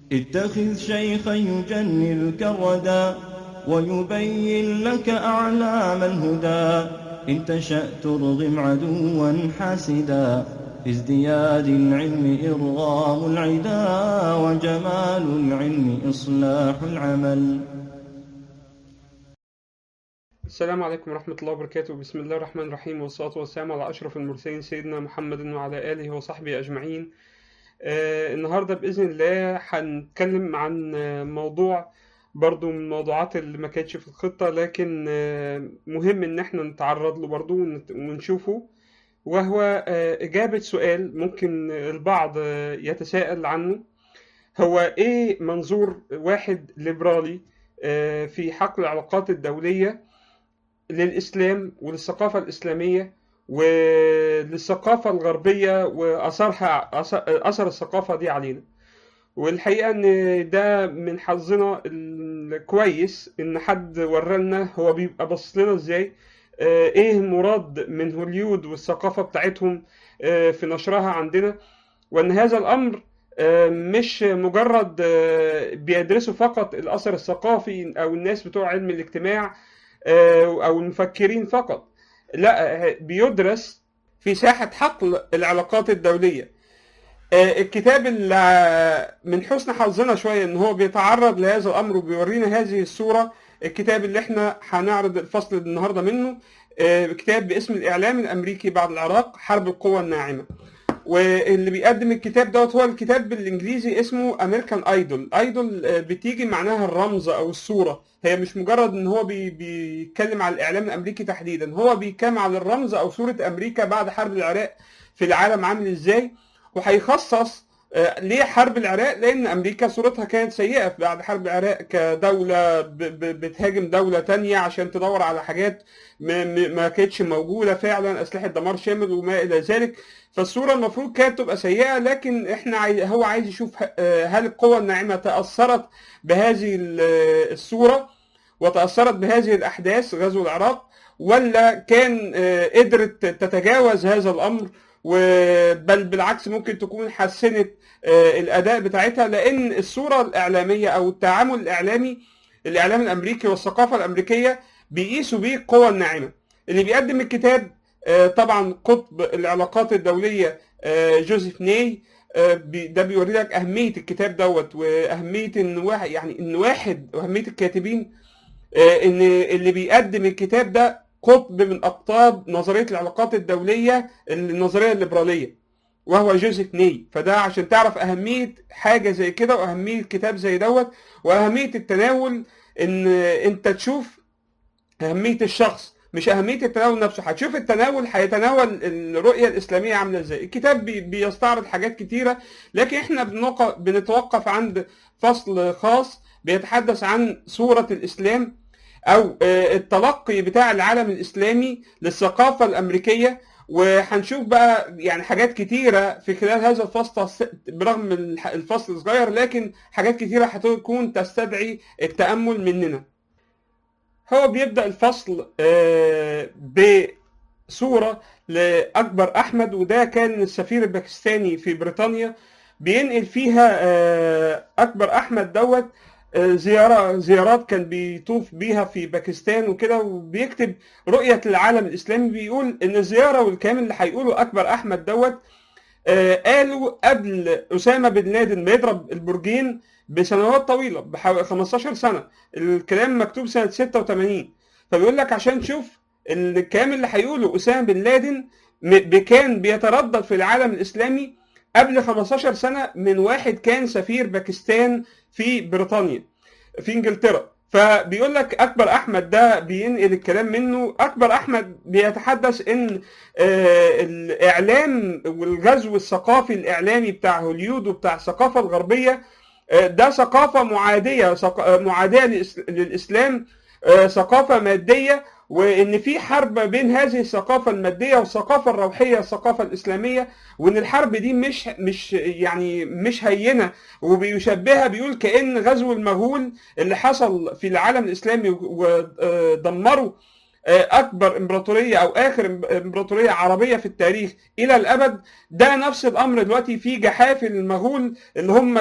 اتخذ شيخا يجنلك الردى ويبين لك أعلام الهدى إن تشأ ترغم عدوا حاسدا في ازدياد العلم إرغام العدا وجمال العلم إصلاح العمل السلام عليكم ورحمة الله وبركاته بسم الله الرحمن الرحيم والصلاة والسلام على أشرف المرسلين سيدنا محمد وعلى آله وصحبه أجمعين آه النهاردة بإذن الله هنتكلم عن آه، موضوع برضو من الموضوعات اللي ما كانتش في الخطة لكن آه مهم إن احنا نتعرض له برضو ونت- ونشوفه وهو آه إجابة سؤال ممكن البعض آه يتساءل عنه هو إيه منظور واحد ليبرالي آه في حقل العلاقات الدولية للإسلام وللثقافة الإسلامية وللثقافة الغربية وأثرها أثر أثر الثقافة دي علينا والحقيقة إن ده من حظنا الكويس إن حد ورانا هو بيبقى باصص لنا إزاي آه، إيه المراد من هوليود والثقافة بتاعتهم آه، في نشرها عندنا وإن هذا الأمر آه، مش مجرد آه، بيدرسوا فقط الأثر الثقافي أو الناس بتوع علم الاجتماع آه، او المفكرين فقط لا آه، بيدرس في ساحة حقل العلاقات الدولية آه، الكتاب اللي من حسن حظنا شوية ان هو بيتعرض لهذا الامر وبيورينا هذه الصورة الكتاب اللي احنا هنعرض الفصل النهاردة منه آه، كتاب باسم الاعلام الامريكي بعد العراق حرب القوى الناعمة واللي بيقدم الكتاب دوت هو الكتاب بالانجليزي اسمه امريكان ايدول ايدول بتيجي معناها الرمز او الصوره هي مش مجرد ان هو بي بيتكلم على الاعلام الامريكي تحديدا هو بيتكلم على الرمز او صوره امريكا بعد حرب العراق في العالم عامل ازاي وهيخصص آه، ليه حرب العراق لان امريكا صورتها كانت سيئه بعد حرب العراق كدوله ب- ب- بتهاجم دوله تانية عشان تدور على حاجات ما- ما ما كانتش موجوده فعلا اسلحه دمار شامل وما الى ذلك فالصوره المفروض كانت تبقى سيئه لكن احنا عاي... هو عايز يشوف ه- آه، هل القوى الناعمه تاثرت بهذه ال- آه، الصوره وتاثرت بهذه الاحداث غزو العراق ولا كان آه، قدرت تتجاوز هذا الامر و- بل بالعكس ممكن تكون حسنت آه، الاداء بتاعتها لان الصوره الاعلاميه او التعامل الاعلامي الاعلام الامريكي والثقافه الامريكيه بيقيسوا بيه القوى الناعمه اللي بيقدم الكتاب آه، طبعا قطب العلاقات الدوليه آه، جوزيف ناي آه، بي- ده بيوري لك اهميه الكتاب دوت واهميه ان واحد يعني ان واحد واهميه الكاتبين آه، ان اللي بيقدم الكتاب ده قطب من اقطاب نظريه العلاقات الدوليه النظريه الليبراليه وهو جوزيف ني فده عشان تعرف اهميه حاجه زي كده واهميه كتاب زي دوت واهميه التناول ان انت تشوف اهميه الشخص مش اهميه التناول نفسه هتشوف التناول هيتناول الرؤيه الاسلاميه عامله ازاي الكتاب بي- بيستعرض حاجات كتيره لكن احنا بنوق- بنتوقف عند فصل خاص بيتحدث عن صوره الاسلام او آه، التلقي بتاع العالم الاسلامي للثقافه الامريكيه وهنشوف بقى يعني حاجات كتيره في خلال هذا الفصل برغم من الح- الفصل صغير لكن حاجات كتيره هتكون تستدعي التامل مننا هو بيبدا الفصل آه، بصوره لاكبر احمد وده كان السفير الباكستاني في بريطانيا بينقل فيها آه، اكبر احمد دوت آه، زيارة زيارات كان بيطوف بيها في باكستان وكده وبيكتب رؤية العالم الإسلامي بيقول إن الزيارة والكلام اللي هيقوله أكبر أحمد دوت آه، قالوا قبل أسامة بن لادن ما يضرب البرجين بسنوات طويلة بحوالي 15 سنة الكلام مكتوب سنة 86 فبيقول لك عشان تشوف الكلام اللي هيقوله أسامة بن لادن م- كان بيتردد في العالم الإسلامي قبل 15 سنة من واحد كان سفير باكستان في بريطانيا في انجلترا فبيقول لك اكبر احمد ده بينقل الكلام منه اكبر احمد بيتحدث ان آه، الاعلام والغزو الثقافي الاعلامي بتاع هوليود وبتاع الثقافه الغربيه آه، ده ثقافه معاديه ثق- آه، معاديه للإس- للاسلام آه، ثقافه ماديه وان في حرب بين هذه الثقافه الماديه والثقافه الروحيه الثقافه الاسلاميه وان الحرب دي مش مش يعني مش هينه وبيشبهها بيقول كان غزو المغول اللي حصل في العالم الاسلامي ودمروا اكبر امبراطوريه او اخر امبراطوريه عربيه في التاريخ الى الابد ده نفس الامر دلوقتي في جحافل المغول اللي هم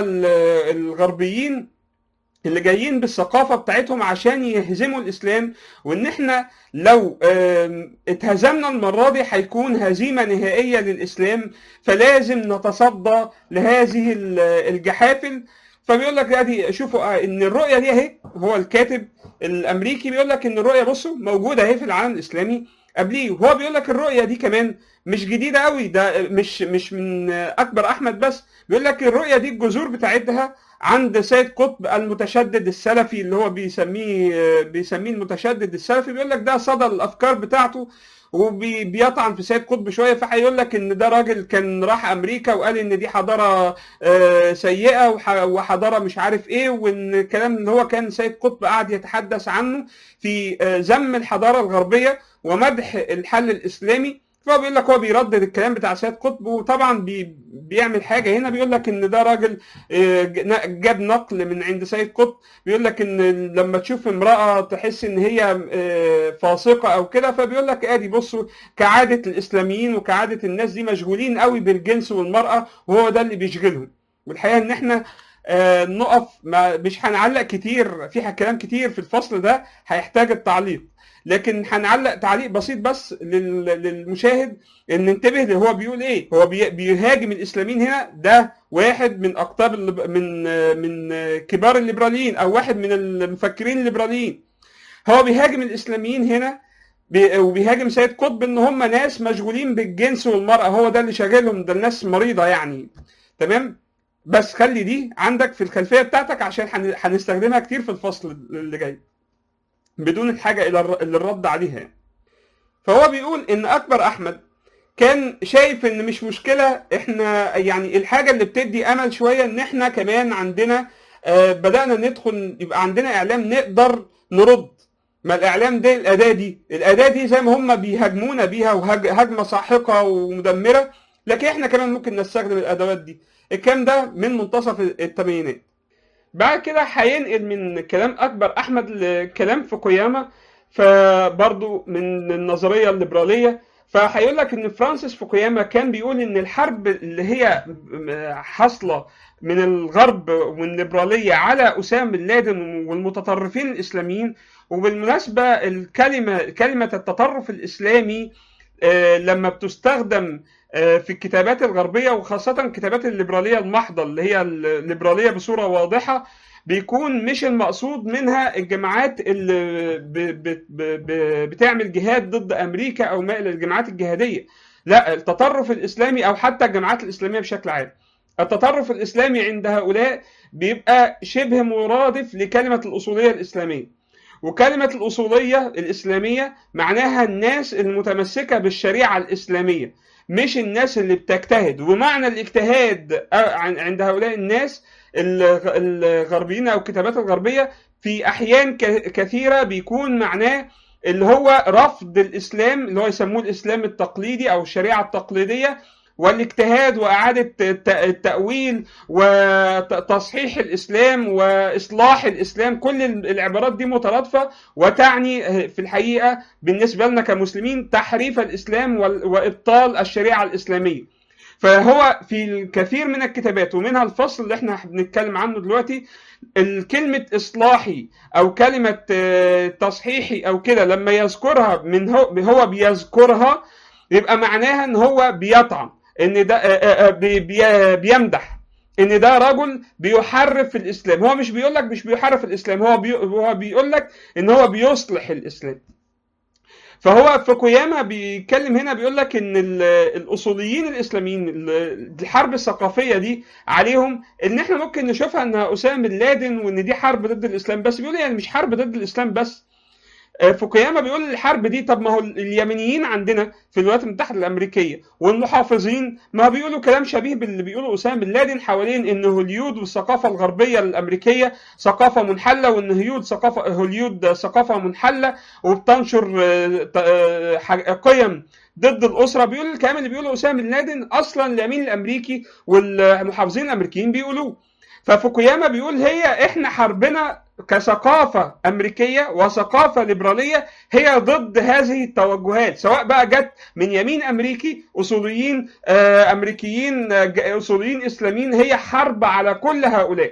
الغربيين اللي جايين بالثقافه بتاعتهم عشان يهزموا الاسلام وان احنا لو اتهزمنا المره دي هيكون هزيمه نهائيه للاسلام فلازم نتصدى لهذه الجحافل فبيقول لك ادي شوفوا ان الرؤيه دي اهي هو الكاتب الامريكي بيقول لك ان الرؤيه بصوا موجوده اهي في العالم الاسلامي قبليه وهو بيقول لك الرؤيه دي كمان مش جديده قوي ده مش مش من اكبر احمد بس بيقول لك الرؤيه دي الجذور بتاعتها عند سيد قطب المتشدد السلفي اللي هو بيسميه بيسميه المتشدد السلفي بيقول لك ده صدى الافكار بتاعته وبيطعن في سيد قطب شويه فهيقول لك ان ده راجل كان راح امريكا وقال ان دي حضاره سيئه وحضاره مش عارف ايه وان الكلام اللي هو كان سيد قطب قاعد يتحدث عنه في ذم الحضاره الغربيه ومدح الحل الاسلامي فهو بيقول لك هو بيردد الكلام بتاع سيد قطب وطبعا بي بيعمل حاجه هنا بيقول لك ان ده راجل جاب نقل من عند سيد قطب بيقول لك ان لما تشوف امراه تحس ان هي فاسقه او كده فبيقول لك ادي بصوا كعاده الاسلاميين وكعاده الناس دي مشغولين قوي بالجنس والمراه وهو ده اللي بيشغلهم والحقيقه ان احنا آه نقف ما مش هنعلق كتير في كلام كتير في الفصل ده هيحتاج التعليق لكن هنعلق تعليق بسيط بس للمشاهد ان ننتبه اللي هو بيقول ايه هو بيهاجم الاسلاميين هنا ده واحد من اقطاب من من كبار الليبراليين او واحد من المفكرين الليبراليين هو بيهاجم الاسلاميين هنا وبيهاجم سيد قطب ان هم ناس مشغولين بالجنس والمراه هو ده اللي شاغلهم ده الناس مريضه يعني تمام بس خلي دي عندك في الخلفيه بتاعتك عشان هنستخدمها كتير في الفصل اللي جاي بدون الحاجه الى الرد عليها فهو بيقول ان اكبر احمد كان شايف ان مش مشكله احنا يعني الحاجه اللي بتدي امل شويه ان احنا كمان عندنا آه بدانا ندخل يبقى عندنا اعلام نقدر نرد ما الاعلام دي الاداه دي الاداه دي زي ما هم بيهاجمونا بيها وهجمه ساحقه ومدمره لكن احنا كمان ممكن نستخدم الادوات دي الكلام ده من منتصف الثمانينات بعد كده هينقل من كلام اكبر احمد لكلام فوكوياما فبرضه من النظريه الليبراليه فهيقول لك ان فرانسيس فوكوياما كان بيقول ان الحرب اللي هي حاصله من الغرب والليبراليه على اسامه بن لادن والمتطرفين الاسلاميين وبالمناسبه الكلمه كلمه التطرف الاسلامي لما بتستخدم في الكتابات الغربية وخاصة الكتابات الليبرالية المحضة اللي هي الليبرالية بصورة واضحة بيكون مش المقصود منها الجماعات اللي بتعمل جهاد ضد أمريكا أو ما إلى الجماعات الجهادية لا التطرف الإسلامي أو حتى الجماعات الإسلامية بشكل عام التطرف الإسلامي عند هؤلاء بيبقى شبه مرادف لكلمة الأصولية الإسلامية وكلمة الأصولية الإسلامية معناها الناس المتمسكة بالشريعة الإسلامية مش الناس اللي بتجتهد ومعنى الاجتهاد عند هؤلاء الناس الغربيين او الكتابات الغربيه في احيان كثيره بيكون معناه اللي هو رفض الاسلام اللي هو يسموه الاسلام التقليدي او الشريعه التقليديه والاجتهاد واعاده التاويل وتصحيح الاسلام واصلاح الاسلام كل العبارات دي مترادفه وتعني في الحقيقه بالنسبه لنا كمسلمين تحريف الاسلام وابطال الشريعه الاسلاميه فهو في الكثير من الكتابات ومنها الفصل اللي احنا بنتكلم عنه دلوقتي الكلمة إصلاحي أو كلمة تصحيحي أو كده لما يذكرها من هو, هو بيذكرها يبقى معناها ان هو بيطعن ان ده بي بيمدح ان ده رجل بيحرف الاسلام هو مش بيقول لك مش بيحرف الاسلام هو بي هو بيقول لك ان هو بيصلح الاسلام فهو فوكوياما بيتكلم هنا بيقول لك ان الاصوليين الاسلاميين الحرب الثقافيه دي عليهم ان احنا ممكن نشوفها انها اسامه بن لادن وان دي حرب ضد الاسلام بس بيقول يعني مش حرب ضد الاسلام بس فوكوياما بيقول الحرب دي طب ما هو اليمنيين عندنا في الولايات المتحده الامريكيه والمحافظين ما بيقولوا كلام شبيه باللي بيقوله اسامه بن لادن حوالين ان هوليود والثقافه الغربيه الامريكيه ثقافه منحله وان هوليود ثقافه هوليود ثقافه منحله وبتنشر قيم ضد الاسره بيقول الكلام اللي بيقوله اسامه بن لادن اصلا اليمين الامريكي والمحافظين الامريكيين بيقولوه ففوكوياما بيقول هي احنا حربنا كثقافة أمريكية وثقافة ليبرالية هي ضد هذه التوجهات سواء بقى جت من يمين أمريكي أصوليين آه، أمريكيين آه، ج- أصوليين إسلاميين هي حرب على كل هؤلاء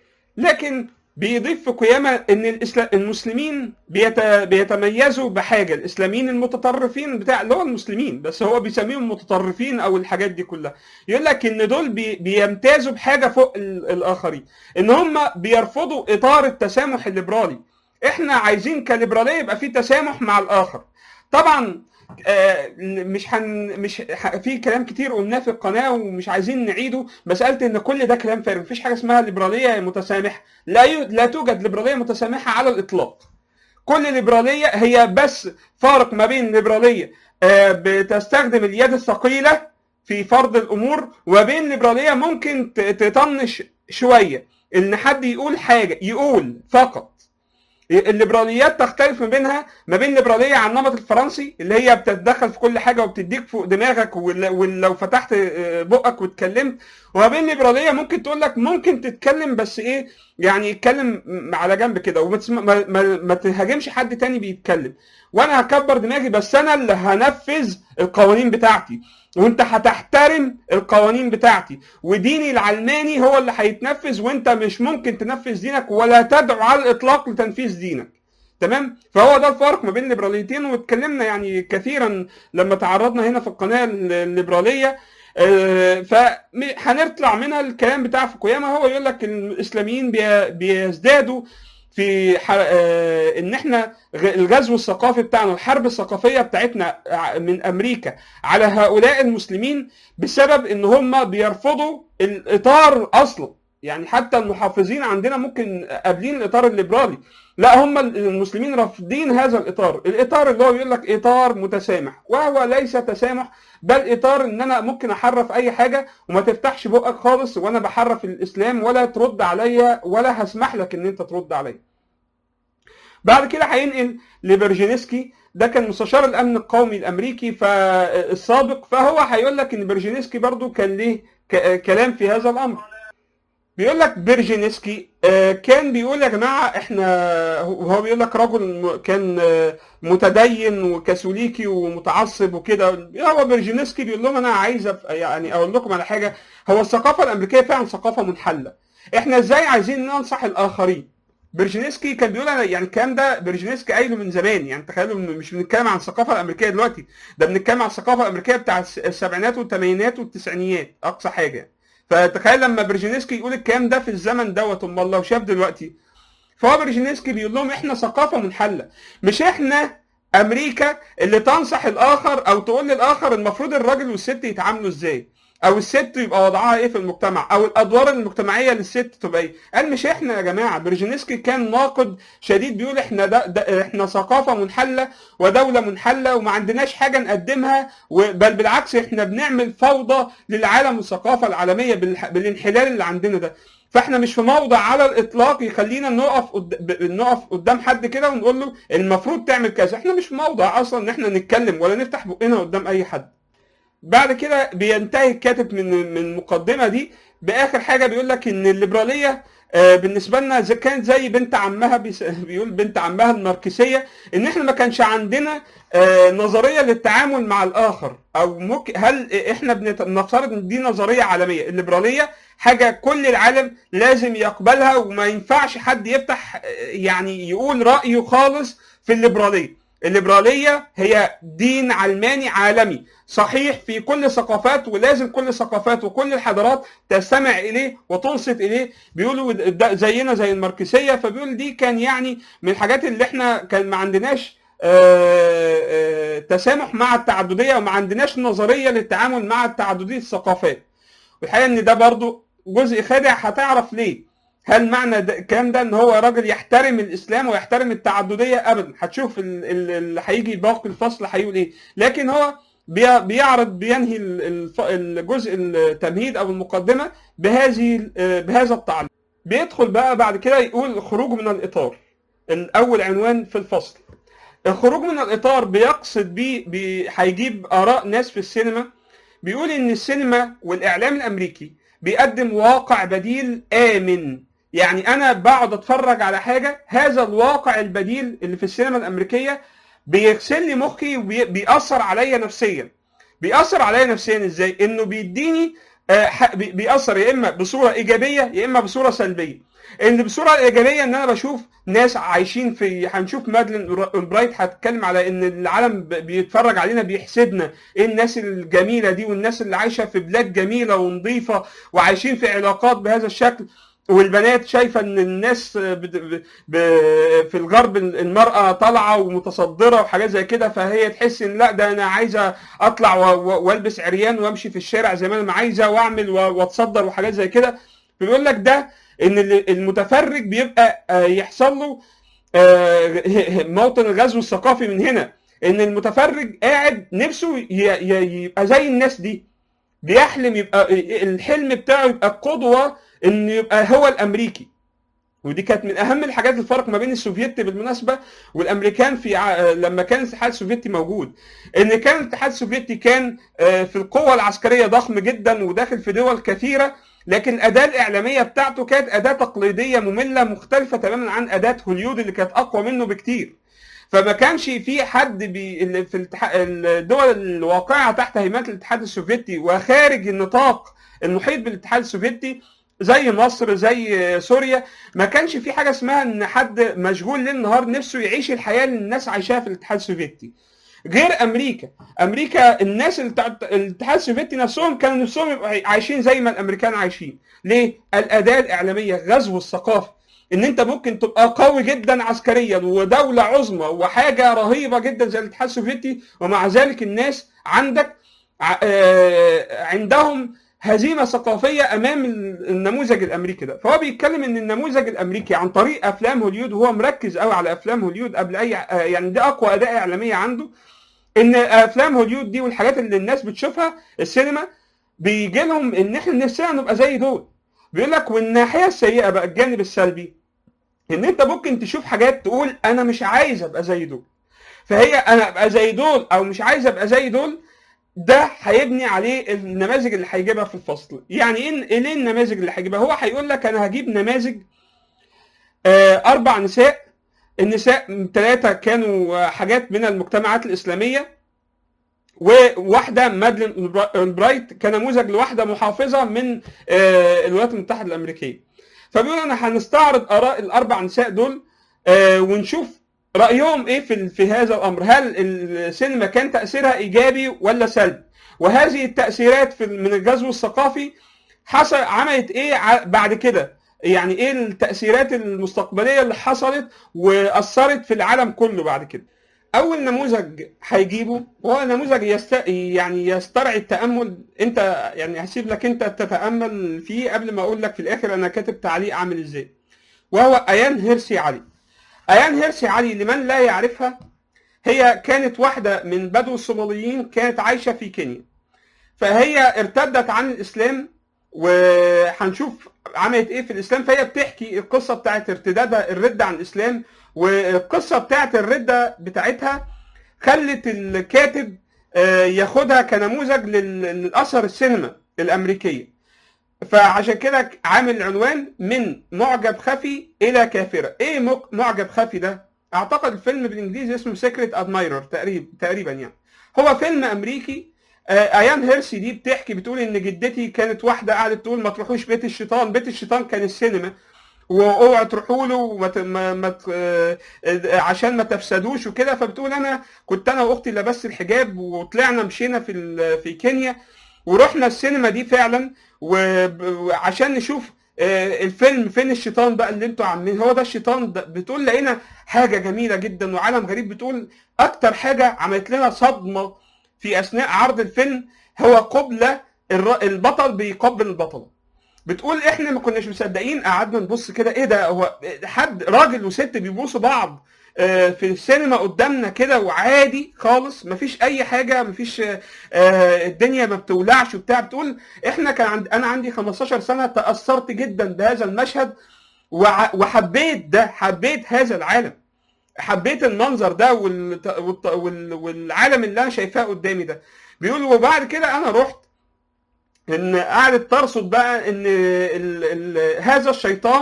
لكن بيضيف في قيامة ان الإسلا- المسلمين بيت... بيتميزوا بحاجه الاسلاميين المتطرفين بتاع اللي هو المسلمين بس هو بيسميهم متطرفين او الحاجات دي كلها يقول لك ان دول بي... بيمتازوا بحاجه فوق ال... الاخرين ان هم بيرفضوا اطار التسامح الليبرالي احنا عايزين كليبراليه يبقى في تسامح مع الاخر طبعا آه، مش هن مش ح- في كلام كتير قلناه في القناه ومش عايزين نعيده مساله ان كل ده كلام فارغ مفيش حاجه اسمها ليبراليه متسامحه لا ي... لا توجد ليبراليه متسامحه على الاطلاق كل ليبراليه هي بس فارق ما بين ليبراليه آه، بتستخدم اليد الثقيله في فرض الامور وبين ليبراليه ممكن ت- تطنش شويه ان حد يقول حاجه يقول فقط الليبراليات تختلف ما بينها ما بين ليبراليه على النمط الفرنسي اللي هي بتتدخل في كل حاجه وبتديك فوق دماغك ول- ولو فتحت آه، بقك واتكلمت وما بين ليبراليه ممكن تقول لك ممكن تتكلم بس ايه يعني يتكلم م- على جنب كده وما تسم- ما, ما, ما تهاجمش حد تاني بيتكلم وانا هكبر دماغي بس انا اللي هنفذ القوانين بتاعتي وانت هتحترم القوانين بتاعتي وديني العلماني هو اللي هيتنفذ وانت مش ممكن تنفذ دينك ولا تدعو على الاطلاق لتنفيذ دينك تمام فهو ده الفرق ما بين الليبراليتين واتكلمنا يعني كثيرا لما تعرضنا هنا في القناه الليبراليه آه، فهنطلع منها الكلام بتاع فوكوياما هو يقول لك الاسلاميين بي- بيزدادوا في ح- آه، ان احنا غ- الغزو الثقافي بتاعنا الحرب الثقافيه بتاعتنا ع- من امريكا على هؤلاء المسلمين بسبب ان هم بيرفضوا الاطار اصلا يعني حتى المحافظين عندنا ممكن قابلين الاطار الليبرالي لا هم المسلمين رافضين هذا الاطار الاطار اللي هو بيقول لك اطار متسامح وهو ليس تسامح بل اطار ان انا ممكن احرف اي حاجه وما تفتحش بقك خالص وانا بحرف الاسلام ولا ترد عليا ولا هسمح لك ان انت ترد عليا بعد كده هينقل لبرجينسكي ده كان مستشار الامن القومي الامريكي فالسابق فهو هيقول لك ان برجينسكي برضو كان ليه ك- كلام في هذا الامر بيقول لك بيرجينسكي آه، كان بيقول يا جماعه احنا هو بيقول لك رجل م- كان آه، متدين وكاثوليكي ومتعصب وكده هو بيرجينسكي بيقول لهم انا عايز أف- يعني اقول لكم على حاجه هو الثقافه الامريكيه فعلا ثقافه منحله احنا ازاي عايزين ننصح الاخرين برجينسكي كان بيقول انا يعني الكلام ده برجينسكي قايله من زمان يعني تخيلوا إن مش بنتكلم عن الثقافه الامريكيه دلوقتي ده بنتكلم عن الثقافه الامريكيه بتاع الس- السبعينات والثمانينات والتسعينيات اقصى حاجه فتخيل لما برجينسكي يقول الكلام ده في الزمن دوت امال لو شاف دلوقتي فهو برجينسكي بيقول لهم احنا ثقافه منحله مش احنا امريكا اللي تنصح الاخر او تقول للاخر المفروض الراجل والست يتعاملوا ازاي او الست يبقى وضعها ايه في المجتمع او الادوار المجتمعيه للست تبقى ايه قال مش احنا يا جماعه برجينسكي كان ناقد شديد بيقول احنا ده, ده احنا ثقافه منحله ودوله منحله وما عندناش حاجه نقدمها و- بل بالعكس احنا بنعمل فوضى للعالم والثقافه العالميه بالح- بالانحلال اللي عندنا ده فاحنا مش في موضع على الاطلاق يخلينا نقف قد... ب- نقف قدام حد كده ونقول له المفروض تعمل كذا احنا مش في موضع اصلا ان احنا نتكلم ولا نفتح بقنا قدام اي حد بعد كده بينتهي الكاتب من من المقدمه دي باخر حاجه بيقول لك ان الليبراليه آه، بالنسبه لنا زي كانت زي بنت عمها بيس- بيقول بنت عمها الماركسيه ان احنا ما كانش عندنا آه، نظريه للتعامل مع الاخر او ممكن هل احنا بنت- بنفترض ان دي نظريه عالميه الليبراليه حاجه كل العالم لازم يقبلها وما ينفعش حد يفتح آه، يعني يقول رايه خالص في الليبراليه الليبراليه هي دين علماني عالمي صحيح في كل الثقافات ولازم كل الثقافات وكل الحضارات تستمع اليه وتنصت اليه بيقولوا ده زينا زي الماركسيه فبيقول دي كان يعني من الحاجات اللي احنا كان ما عندناش آه، آه، تسامح مع التعدديه وما عندناش نظريه للتعامل مع التعدديه الثقافات والحقيقه ان ده برضو جزء خادع هتعرف ليه هل معنى ده الكلام ده ان هو راجل يحترم الاسلام ويحترم التعدديه ابدا هتشوف ال- ال- اللي هيجي باقي الفصل هيقول ايه لكن هو بي- بيعرض بينهي ال- الف- الجزء التمهيد او المقدمه بهذه ال- بهذا التعليق بيدخل بقى بعد كده يقول الخروج من الاطار الاول عنوان في الفصل الخروج من الاطار بيقصد بيه بي- هيجيب اراء ناس في السينما بيقول ان السينما والاعلام الامريكي بيقدم واقع بديل امن يعني انا بقعد اتفرج على حاجه هذا الواقع البديل اللي في السينما الامريكيه بيغسل لي مخي وبيأثر عليا نفسيا بيأثر عليا نفسيا ازاي انه بيديني آه، ح- بي- بيأثر يا اما بصوره ايجابيه يا اما بصوره سلبيه ان بصوره ايجابيه ان انا بشوف ناس عايشين في هنشوف مادلين البرايت هتتكلم على ان العالم ب- بيتفرج علينا بيحسدنا ايه الناس الجميله دي والناس اللي عايشه في بلاد جميله ونظيفه وعايشين في علاقات بهذا الشكل والبنات شايفه ان الناس بت- ب- ب- في الغرب المراه طالعه ومتصدره وحاجات زي كده فهي تحس ان لا ده انا عايزه اطلع و- و- والبس عريان وامشي في الشارع زي ما انا عايزه واعمل و- واتصدر وحاجات زي كده بيقول لك ده ان ال- المتفرج بيبقى آه، يحصل له آه، موطن الغزو الثقافي من هنا ان المتفرج قاعد نفسه ي- ي- يبقى زي الناس دي بيحلم يبقى الحلم بتاعه يبقى القدوه انه يبقى هو الامريكي ودي كانت من اهم الحاجات الفرق ما بين السوفيت بالمناسبه والامريكان في ع... لما كان الاتحاد السوفيتي موجود ان كان الاتحاد السوفيتي كان آه، في القوه العسكريه ضخم جدا وداخل في دول كثيره لكن الاداه الاعلاميه بتاعته كانت اداه تقليديه ممله مختلفه تماما عن اداه هوليود اللي كانت اقوى منه بكتير فما كانش في حد بي اللي في الاتحاد الدول الواقعه تحت هيمنه الاتحاد السوفيتي وخارج النطاق المحيط بالاتحاد السوفيتي زي مصر زي سوريا ما كانش في حاجه اسمها ان حد مشغول ليل نهار نفسه يعيش الحياه اللي الناس عايشاها في الاتحاد السوفيتي غير امريكا امريكا الناس اللي بتاعت الاتحاد السوفيتي نفسهم كانوا نفسهم يبقوا عايشين زي ما الامريكان عايشين ليه الاداه الاعلاميه غزو الثقافه ان انت ممكن تبقى قوي جدا عسكريا ودوله عظمى وحاجه رهيبه جدا زي الاتحاد السوفيتي ومع ذلك الناس عندك ع- آه، عندهم هزيمه ثقافيه امام ال- النموذج الامريكي ده فهو بيتكلم ان النموذج الامريكي عن طريق افلام هوليود وهو مركز قوي على افلام هوليود قبل اي آه، يعني ده اقوى اداه اعلاميه عنده ان افلام هوليود دي والحاجات اللي الناس بتشوفها السينما بيجي لهم ان احنا نفسنا نبقى زي دول بيقول لك والناحيه السيئه بقى الجانب السلبي ان انت ممكن تشوف حاجات تقول انا مش عايز ابقى زي دول فهي انا ابقى زي دول او مش عايز ابقى زي دول ده هيبني عليه النماذج اللي هيجيبها في الفصل يعني ايه ليه النماذج اللي هيجيبها هو هيقول لك انا هجيب نماذج آه، اربع نساء النساء ثلاثه كانوا آه، حاجات من المجتمعات الاسلاميه وواحده مادلين برايت كنموذج لواحده محافظه من آه، الولايات المتحده الامريكيه فبيقول انا هنستعرض اراء الاربع نساء دول آه، ونشوف رايهم ايه في في هذا الامر هل السينما كان تاثيرها ايجابي ولا سلبي وهذه التاثيرات في من الغزو الثقافي حصل عملت ايه ع- بعد كده يعني ايه التاثيرات المستقبليه اللي حصلت واثرت في العالم كله بعد كده اول نموذج هيجيبه هو نموذج يست... يعني يسترعي التامل انت يعني هسيب لك انت تتامل فيه قبل ما اقول لك في الاخر انا كاتب تعليق عامل ازاي وهو ايان هيرسي علي ايان هيرسي علي لمن لا يعرفها هي كانت واحده من بدو الصوماليين كانت عايشه في كينيا فهي ارتدت عن الاسلام وهنشوف عملت ايه في الاسلام فهي بتحكي القصه بتاعت ارتدادها الرده عن الاسلام والقصه بتاعت الرده بتاعتها خلت الكاتب آه، ياخدها كنموذج لل- للاثر السينما الامريكيه فعشان كده عامل عنوان من معجب خفي الى كافره ايه مك- معجب خفي ده اعتقد الفيلم بالانجليزي اسمه سيكريت ادمايرر تقريبا تقريبا يعني هو فيلم امريكي آه، ايان هيرسي دي بتحكي بتقول ان جدتي كانت واحده قعدت تقول ما تروحوش بيت الشيطان بيت الشيطان كان السينما واوعوا تروحوا له وما ت- ما ما ت- آه، آه، عشان ما تفسدوش وكده فبتقول انا كنت انا واختي لبست الحجاب وطلعنا مشينا في ال- في كينيا ورحنا السينما دي فعلا وب- وعشان نشوف آه، الفيلم فين الشيطان بقى اللي انتوا عاملين هو ده الشيطان ده بتقول لقينا حاجه جميله جدا وعالم غريب بتقول اكتر حاجه عملت لنا صدمه في اثناء عرض الفيلم هو قبله الر- البطل بيقبل البطله بتقول احنا ما كناش مصدقين قعدنا نبص كده ايه ده هو حد راجل وست بيبوسوا بعض آه، في السينما قدامنا كده وعادي خالص مفيش اي حاجه مفيش آه، آه، الدنيا ما بتولعش وبتاع بتقول احنا كان عند انا عندي 15 سنه تاثرت جدا بهذا المشهد وع- وحبيت ده حبيت هذا العالم حبيت المنظر ده وال... والت- وال... والعالم اللي انا شايفاه قدامي ده بيقول وبعد كده انا رحت ان قعدت ترصد بقى ان ال... ال... هذا الشيطان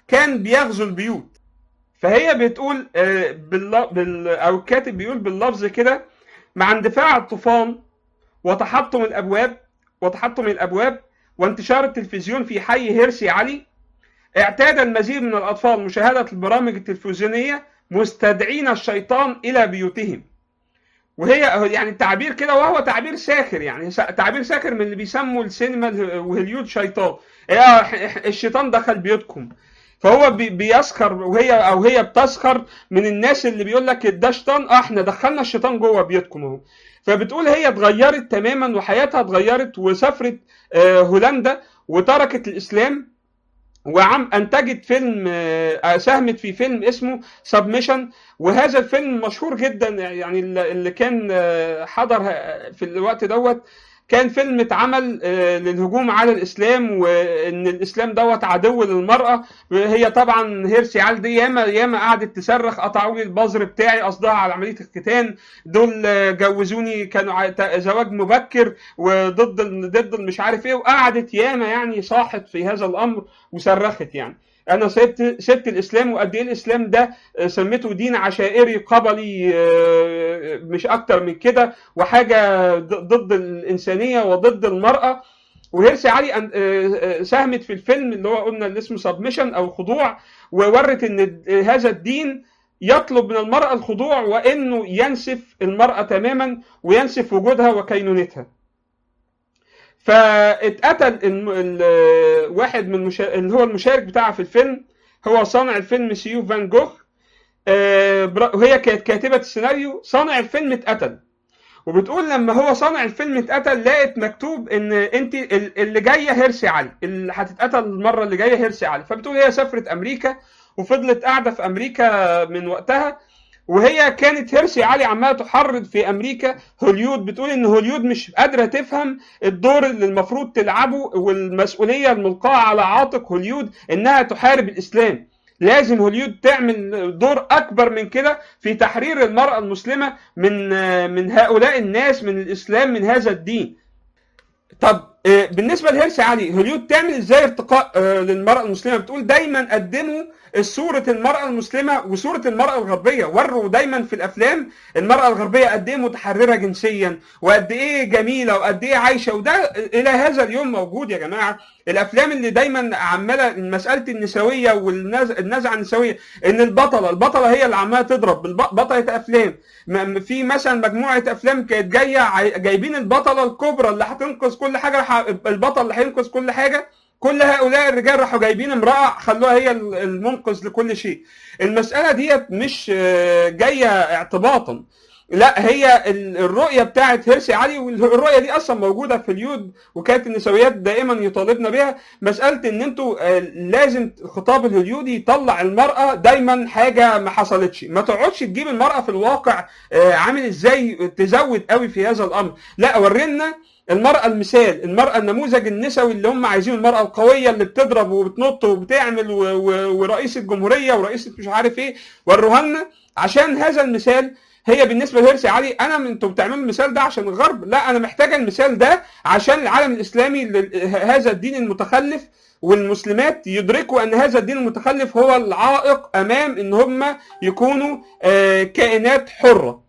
كان بيغزو البيوت فهي بتقول آه، بالل... بال... او الكاتب بيقول باللفظ كده مع اندفاع الطوفان وتحطم الابواب وتحطم الابواب وانتشار التلفزيون في حي هيرسي علي اعتاد المزيد من الاطفال مشاهده البرامج التلفزيونيه مستدعين الشيطان الى بيوتهم وهي يعني تعبير كده وهو تعبير ساخر يعني س- تعبير ساخر من اللي بيسموا السينما اله- وهوليود شيطان يا الشيطان دخل بيوتكم فهو بي- بيسخر وهي او هي بتسخر من الناس اللي بيقول لك ده شيطان اه احنا دخلنا الشيطان جوه بيوتكم اهو فبتقول هي اتغيرت تماما وحياتها اتغيرت وسافرت آه، هولندا وتركت الاسلام وعم انتجت فيلم آه، ساهمت في فيلم اسمه سبميشن وهذا الفيلم مشهور جدا يعني اللي كان آه، حضر في الوقت دوت كان فيلم اتعمل آه، للهجوم على الاسلام وان الاسلام دوت عدو للمراه هي طبعا هيرسي عال دي ياما ياما قعدت تصرخ قطعوا لي البذر بتاعي قصدها على عمليه الختان دول آه، جوزوني كانوا ع- ت- زواج مبكر وضد ال- ضد مش عارف ايه وقعدت ياما يعني صاحت في هذا الامر وصرخت يعني انا سبت سبت الاسلام وقد ايه الاسلام ده آه، سميته دين عشائري قبلي آه، مش اكتر من كده وحاجه ض- ضد الانسانيه وضد المراه وهيرسي علي أن- آه، آه، ساهمت في الفيلم اللي هو قلنا اللي اسمه سبمشن او خضوع وورت ان الد- هذا الدين يطلب من المرأة الخضوع وإنه ينسف المرأة تماما وينسف وجودها وكينونتها فاتقتل الم... ال... واحد من المشا... اللي هو المشارك بتاعها في الفيلم هو صانع الفيلم سيو فان جوخ آه، برا- وهي كانت كاتبة السيناريو صانع الفيلم اتقتل وبتقول لما هو صانع الفيلم اتقتل لقت مكتوب ان انت ال- اللي جايه هيرسي علي اللي هتتقتل المره اللي جايه هيرسي علي فبتقول هي سافرت امريكا وفضلت قاعده في امريكا من وقتها وهي كانت هيرسي علي عماله تحرض في امريكا هوليود بتقول ان هوليود مش قادره تفهم الدور اللي المفروض تلعبه والمسؤوليه الملقاه على عاتق هوليود انها تحارب الاسلام لازم هوليود تعمل دور اكبر من كده في تحرير المراه المسلمه من من هؤلاء الناس من الاسلام من هذا الدين طب آه، بالنسبه لهيرسي علي هوليود تعمل ازاي ارتقاء آه، للمراه المسلمه بتقول دايما قدموا صوره المراه المسلمه وصوره المراه الغربيه وروا دايما في الافلام المراه الغربيه قد ايه متحرره جنسيا وقد ايه جميله وقد ايه عايشه وده الى هذا اليوم موجود يا جماعه الافلام اللي دايما عماله مساله النسويه والنزعه النسويه ان البطله البطله هي اللي عماله تضرب الب- بطله افلام م- في مثلا مجموعه افلام كانت جايه عاي- جايبين البطله الكبرى اللي هتنقذ كل حاجه ح- البطل اللي هينقذ كل حاجه كل هؤلاء الرجال راحوا جايبين امراه خلوها هي ال- المنقذ لكل شيء المساله ديت مش آه، جايه اعتباطا لا هي ال- الرؤيه بتاعت هيرسي علي والرؤيه دي اصلا موجوده في اليود وكانت النسويات دائما يطالبنا بها مساله ان انتوا آه، لازم الخطاب الهوليودي يطلع المراه دايما حاجه ما حصلتش ما تقعدش تجيب المراه في الواقع آه، عامل ازاي تزود قوي في هذا الامر لا ورينا المرأة المثال المرأة النموذج النسوي اللي هم عايزينه المرأة القوية اللي بتضرب وبتنط وبتعمل و... و... ورئيس الجمهورية ورئيس مش عارف ايه وروها لنا عشان هذا المثال هي بالنسبه لهيرسي علي انا من انتوا بتعملوا المثال ده عشان الغرب لا انا محتاجه المثال ده عشان العالم الاسلامي لل- هذا الدين المتخلف والمسلمات يدركوا ان هذا الدين المتخلف هو العائق امام ان هم يكونوا آه، كائنات حره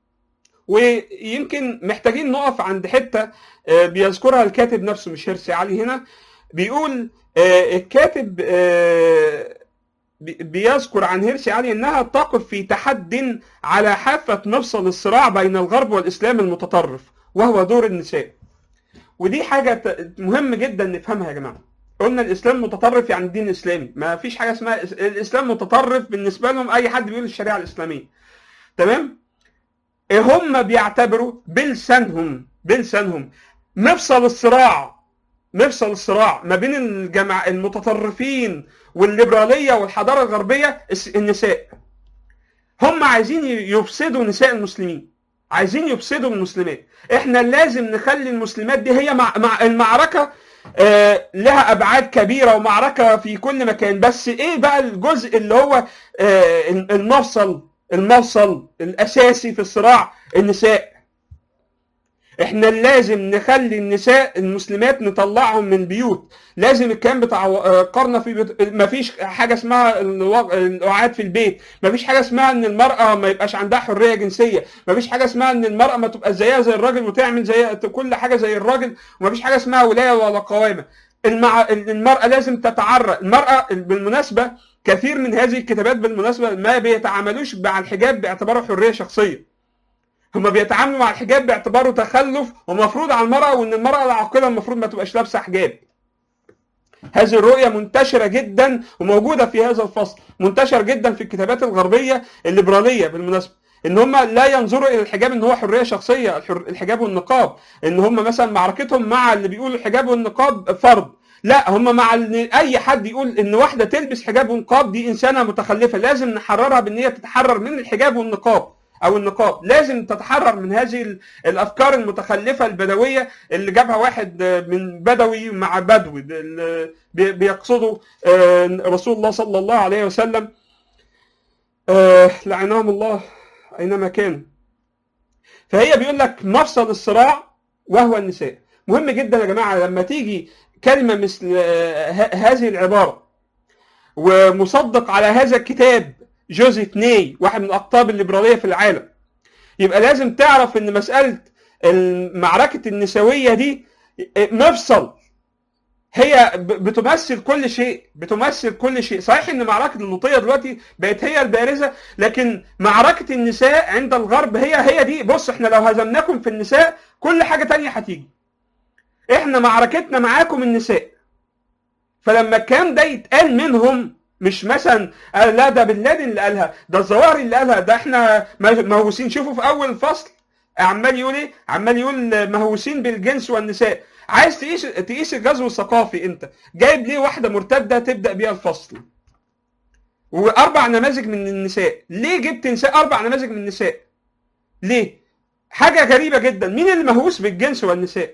ويمكن محتاجين نقف عند حته آه، بيذكرها الكاتب نفسه مش هيرسي علي هنا بيقول آه، الكاتب آه، بي- بيذكر عن هيرسي علي انها تقف في تحد على حافه مفصل الصراع بين الغرب والاسلام المتطرف وهو دور النساء ودي حاجه ت- مهم جدا نفهمها يا جماعه قلنا الاسلام متطرف يعني الدين الاسلامي ما فيش حاجه اسمها إس- الاسلام متطرف بالنسبه لهم اي حد بيقول الشريعه الاسلاميه تمام هم بيعتبروا بلسانهم بلسانهم مفصل الصراع مفصل الصراع ما بين الجماعة المتطرفين والليبرالية والحضارة الغربية الس- النساء هم عايزين ي- يفسدوا نساء المسلمين عايزين يفسدوا المسلمات احنا لازم نخلي المسلمات دي هي مع, مع المعركة آه لها ابعاد كبيرة ومعركة في كل مكان بس ايه بقى الجزء اللي هو آه المفصل المفصل الاساسي في الصراع النساء احنا لازم نخلي النساء المسلمات نطلعهم من بيوت لازم الكلام بتاع آه، قرن في بيوت مفيش حاجه اسمها الوق- القعاد في البيت مفيش حاجه اسمها ان المراه ما يبقاش عندها حريه جنسيه مفيش حاجه اسمها ان المراه ما تبقى زيها زي الراجل وتعمل زي كل حاجه زي الراجل ومفيش حاجه اسمها ولايه ولا قوامه المع... المراه لازم تتعرى المراه بالمناسبه كثير من هذه الكتابات بالمناسبه ما بيتعاملوش مع الحجاب باعتباره حريه شخصيه هما بيتعاملوا مع الحجاب باعتباره تخلف ومفروض على المرأة وإن المرأة العاقلة المفروض ما تبقاش لابسة حجاب. هذه الرؤية منتشرة جدا وموجودة في هذا الفصل، منتشر جدا في الكتابات الغربية الليبرالية بالمناسبة. ان هم لا ينظروا الى الحجاب ان هو حريه شخصيه الحر- الحجاب والنقاب ان هم مثلا معركتهم مع اللي بيقولوا الحجاب والنقاب فرض لا هم مع ان اي حد يقول ان واحده تلبس حجاب ونقاب دي انسانه متخلفه لازم نحررها بان هي تتحرر من الحجاب والنقاب او النقاب لازم تتحرر من هذه ال- الافكار المتخلفه البدويه اللي جابها واحد آه، من بدوي مع بدوي ده ال- بي- بيقصدوا آه، رسول الله صلى الله عليه وسلم آه، لعنهم الله اينما كانوا فهي بيقول لك مفصل الصراع وهو النساء مهم جدا يا جماعه لما تيجي كلمه مثل آه، ه- هذه العباره ومصدق على هذا الكتاب جوزيف ني واحد من الاقطاب الليبراليه في العالم يبقى لازم تعرف ان مساله معركه النسويه دي مفصل هي ب- بتمثل كل شيء بتمثل كل شيء صحيح ان معركه اللوطيه دلوقتي بقت هي البارزه لكن معركه النساء عند الغرب هي هي دي بص احنا لو هزمناكم في النساء كل حاجه تانية هتيجي احنا معركتنا معاكم النساء فلما الكلام ده يتقال منهم مش مثلا آه لا ده بن لادن اللي قالها ده الظواهري اللي قالها ده احنا مهووسين شوفوا في اول فصل عمال يقول ايه عمال يقول مهووسين بالجنس والنساء عايز تقيس تقيس الغزو الثقافي انت جايب ليه واحده مرتده تبدا بيها الفصل واربع نماذج من النساء ليه جبت نساء اربع نماذج من النساء ليه حاجه غريبه جدا مين اللي مهووس بالجنس والنساء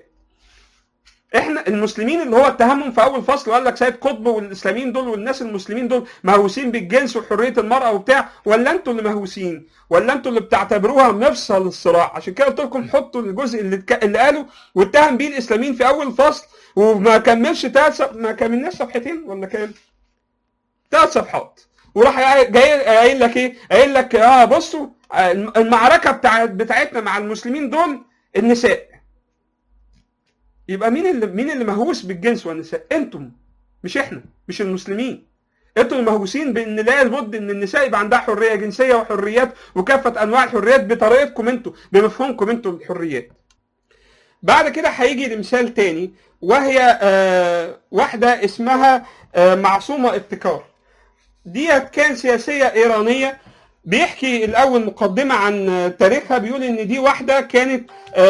احنا المسلمين اللي هو اتهمهم في اول فصل وقال لك سيد قطب والاسلاميين دول والناس المسلمين دول مهووسين بالجنس وحريه المراه وبتاع ولا انتوا اللي مهووسين ولا انتوا اللي بتعتبروها مفصل الصراع عشان كده قلت لكم حطوا الجزء اللي اتك... اللي قالوا واتهم بيه الاسلاميين في اول فصل وما كملش ثلاث صف... ما كملناش صفحتين ولا كام؟ ثلاث صفحات وراح جاي قايل لك ايه؟ قايل لك اه بصوا المعركه بتاع بتاعتنا مع المسلمين دول النساء يبقى مين اللي مين اللي مهووس بالجنس والنساء؟ انتم مش احنا مش المسلمين انتم المهووسين بان لا بد ان النساء يبقى عندها حريه جنسيه وحريات وكافه انواع الحريات بطريقتكم انتم بمفهومكم انتم الحريات. بعد كده هيجي لمثال تاني وهي آه واحده اسمها آه معصومه ابتكار. ديت كان سياسيه ايرانيه بيحكي الاول مقدمه عن تاريخها بيقول ان دي واحده كانت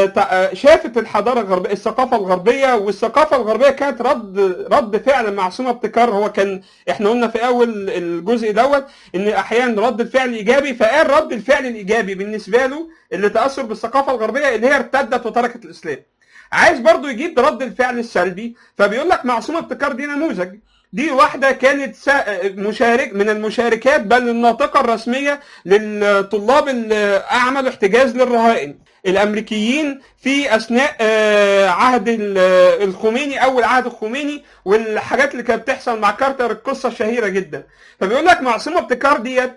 شافت الحضاره الغربيه الثقافه الغربيه والثقافه الغربيه كانت رد رد فعل معصومه ابتكار هو كان احنا قلنا في اول الجزء دوت ان احيانا رد الفعل ايجابي فقال رد الفعل الايجابي بالنسبه له اللي تاثر بالثقافه الغربيه اللي هي ارتدت وتركت الاسلام عايز برضو يجيب رد الفعل السلبي فبيقول لك معصومه ابتكار دي نموذج دي واحدة كانت مشارك من المشاركات بل الناطقة الرسمية للطلاب اللي عملوا احتجاز للرهائن الأمريكيين في أثناء عهد الخميني أول عهد الخميني والحاجات اللي كانت بتحصل مع كارتر القصة الشهيرة جدا فبيقول لك معصومة ابتكار ديت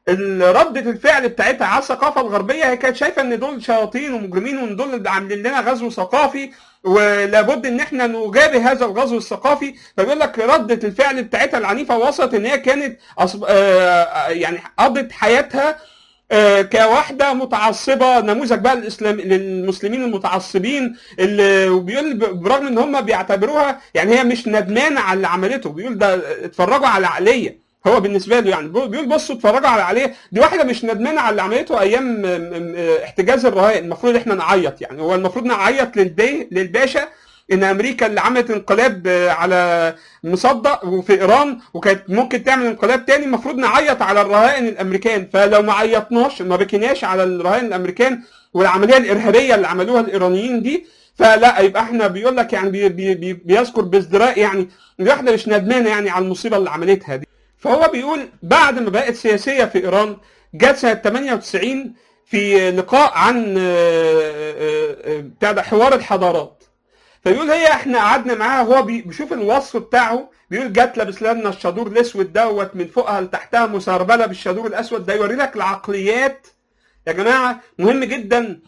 ردة الفعل بتاعتها على الثقافة الغربية هي كانت شايفة ان دول شياطين ومجرمين وان دول اللي عاملين لنا غزو ثقافي ولابد ان احنا نجابه هذا الغزو الثقافي فبيقول لك ردة الفعل بتاعتها العنيفة وصلت ان هي كانت أصب... آه يعني قضت حياتها آه كواحدة متعصبة نموذج بقى الإسلام للمسلمين المتعصبين اللي وبيقول برغم ان هم بيعتبروها يعني هي مش ندمانة على اللي عملته بيقول ده اتفرجوا على العقلية هو بالنسبه له يعني بيقول بصوا اتفرجوا على عليه دي واحده مش ندمانه على اللي عملته ايام احتجاز الرهائن المفروض احنا نعيط يعني هو المفروض نعيط للبي للباشا ان امريكا اللي عملت انقلاب على مصدق وفي ايران وكانت ممكن تعمل انقلاب تاني المفروض نعيط على الرهائن الامريكان فلو ما عيطناش ما بكيناش على الرهائن الامريكان والعمليه الارهابيه اللي عملوها الايرانيين دي فلا يبقى احنا بيقول لك يعني بي بي بيذكر بازدراء يعني واحده مش ندمانه يعني على المصيبه اللي عملتها دي فهو بيقول بعد ما بقت سياسيه في ايران جت سنه 98 في لقاء عن آه، آه، آه، بتاع ده حوار الحضارات فبيقول هي احنا قعدنا معاها هو بي- بيشوف الوصف بتاعه بيقول جت لابس لنا الشادور الاسود دوت من فوقها لتحتها مسربله بالشادور الاسود ده يوري لك العقليات يا جماعه مهم جدا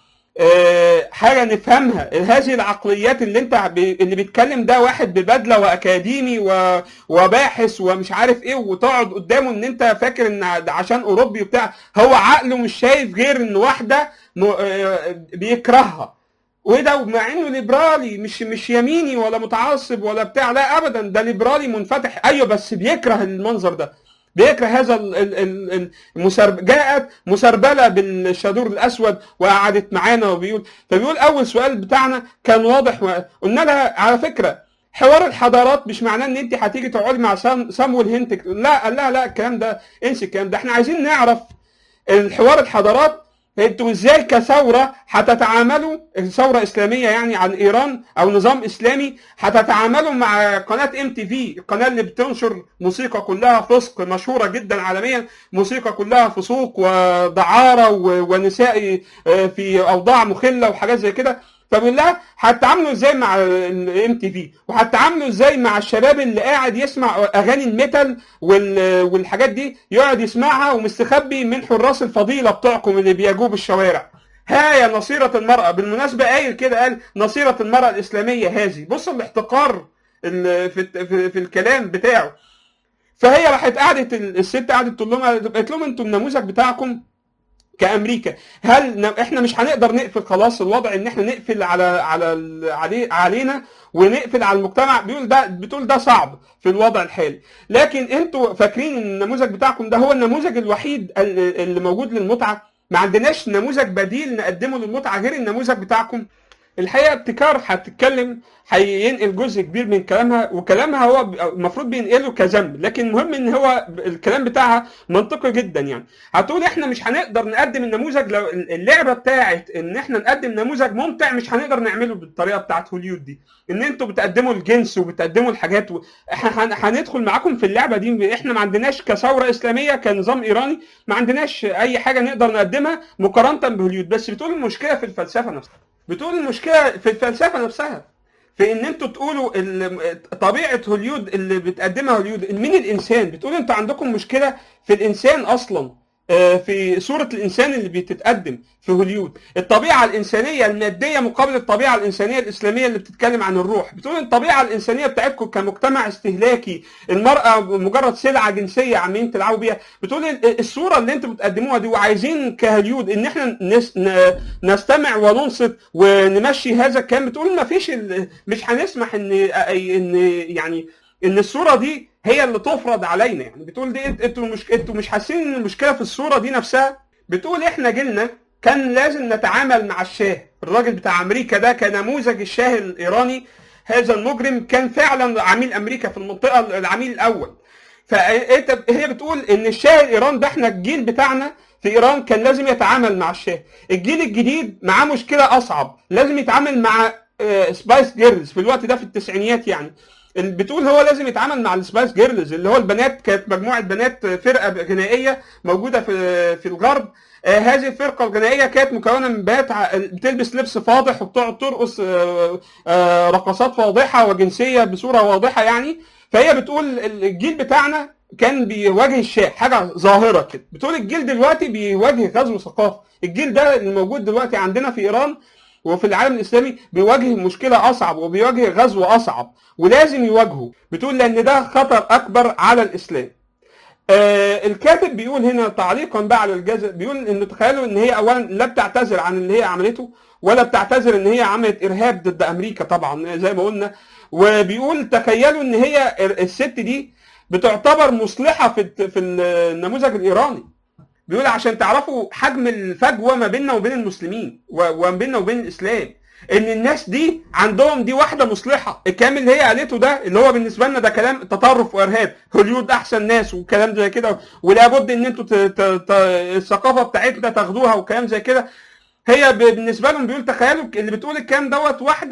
آه، حاجه نفهمها هذه العقليات اللي انت ب- اللي بيتكلم ده واحد ببدله واكاديمي و- وباحث ومش عارف ايه وتقعد قدامه ان انت فاكر ان ده عشان اوروبي وبتاع هو عقله مش شايف غير ان واحده م- آه، بيكرهها وده مع انه ليبرالي مش مش يميني ولا متعصب ولا بتاع لا ابدا ده ليبرالي منفتح ايوه بس بيكره المنظر ده بيكره هذا ال- ال- ال- المسرب جاءت مسربله بالشادور الاسود وقعدت معانا وبيقول فبيقول اول سؤال بتاعنا كان واضح وقلنا لها على فكره حوار الحضارات مش معناه ان انت هتيجي تقعدي مع سام سامويل هنتك لا قال لها لا الكلام ده انسي الكلام ده احنا عايزين نعرف الحوار الحضارات انتوا ازاي كثوره هتتعاملوا ثوره اسلاميه يعني عن ايران او نظام اسلامي هتتعاملوا مع قناه ام تي في القناه اللي بتنشر موسيقى كلها فسق مشهوره جدا عالميا موسيقى كلها فسوق ودعاره و- ونساء آه، في اوضاع مخله وحاجات زي كده فبيقول لها هتتعاملوا ازاي مع الام تي في وهتتعاملوا ازاي مع الشباب اللي قاعد يسمع اغاني الميتال وال- والحاجات دي يقعد يسمعها ومستخبي من حراس الفضيله بتوعكم اللي بيجوبوا الشوارع ها يا نصيرة المرأة بالمناسبة قايل كده قال نصيرة المرأة الإسلامية هذه بص الاحتقار ال- في, في, في الكلام بتاعه فهي راحت قعدت الست قعدت تقول لهم قالت لهم انتوا النموذج بتاعكم كامريكا هل ن- احنا مش هنقدر نقفل خلاص الوضع ان احنا نقفل على على ال- علي علينا ونقفل على المجتمع بيقول ده بتقول ده صعب في الوضع الحالي لكن انتوا فاكرين ان النموذج بتاعكم ده هو النموذج الوحيد ال- اللي موجود للمتعه ما عندناش نموذج بديل نقدمه للمتعه غير النموذج بتاعكم الحقيقه ابتكار هتتكلم هينقل جزء كبير من كلامها وكلامها هو ب- المفروض بينقله كذنب لكن المهم ان هو ب- الكلام بتاعها منطقي جدا يعني هتقول احنا مش هنقدر نقدم النموذج لو اللعبه بتاعت ان احنا نقدم نموذج ممتع مش هنقدر نعمله بالطريقه بتاعت هوليود دي ان انتوا بتقدموا الجنس وبتقدموا الحاجات و... احنا هن- هندخل معاكم في اللعبه دي احنا ما عندناش كثوره اسلاميه كنظام ايراني ما عندناش اي حاجه نقدر نقدمها مقارنه بهوليود بس بتقول المشكله في الفلسفه نفسها بتقول المشكله في الفلسفه نفسها في ان انتوا تقولوا ال- طبيعه هوليود اللي بتقدمها هوليود مين الانسان بتقول انتوا عندكم مشكله في الانسان اصلا آه، في صورة الإنسان اللي بتتقدم في هوليود الطبيعة الإنسانية المادية مقابل الطبيعة الإنسانية الإسلامية اللي بتتكلم عن الروح بتقول الطبيعة الإنسانية بتاعتكم كمجتمع استهلاكي المرأة مجرد سلعة جنسية عمالين تلعبوا بيها بتقول ال- الصورة اللي انتوا بتقدموها دي وعايزين كهوليود ان احنا نس ن- نستمع وننصت ونمشي هذا الكلام بتقول ما فيش ال- مش هنسمح ان ان يعني ان الصوره دي هي اللي تفرض علينا يعني بتقول دي انتوا مش انتوا مش حاسين ان المشكله في الصوره دي نفسها بتقول احنا جيلنا كان لازم نتعامل مع الشاه الراجل بتاع امريكا ده كنموذج الشاه الايراني هذا المجرم كان فعلا عميل امريكا في المنطقه العميل الاول فانت هي بتقول ان الشاه الايران ده احنا الجيل بتاعنا في ايران كان لازم يتعامل مع الشاه الجيل الجديد معاه مشكله اصعب لازم يتعامل مع آه، سبايس جيرلز في الوقت ده في التسعينيات يعني اللي بتقول هو لازم يتعامل مع السبايس جيرلز اللي هو البنات كانت مجموعه بنات فرقه غنائيه موجوده في في الغرب آه، هذه الفرقه الغنائيه كانت مكونه من بنات ع- بتلبس لبس فاضح وبتقعد ترقص آه، آه، رقصات فاضحه وجنسيه بصوره واضحه يعني فهي بتقول الجيل بتاعنا كان بيواجه الشاه حاجه ظاهره كده بتقول الجيل دلوقتي بيواجه غزو ثقافي الجيل ده اللي موجود دلوقتي عندنا في ايران وفي العالم الاسلامي بيواجه مشكله اصعب وبيواجه غزو اصعب ولازم يواجهه بتقول لان ده خطر اكبر على الاسلام آه الكاتب بيقول هنا تعليقا بقى على الجزء بيقول ان تخيلوا ان هي اولا لا بتعتذر عن اللي هي عملته ولا بتعتذر ان هي عملت ارهاب ضد امريكا طبعا زي ما قلنا وبيقول تخيلوا ان هي الست دي بتعتبر مصلحه في في النموذج الايراني بيقول عشان تعرفوا حجم الفجوه ما بيننا وبين المسلمين و- وما بيننا وبين الاسلام ان الناس دي عندهم دي واحده مصلحه الكلام اللي هي قالته ده اللي هو بالنسبه لنا ده كلام تطرف وارهاب هوليود احسن ناس وكلام زي كده ولابد ان انتوا ت- ت- ت- الثقافه بتاعتنا تاخدوها وكلام زي كده هي ب- بالنسبه لهم بيقول تخيلوا اللي بتقول الكلام دوت واحده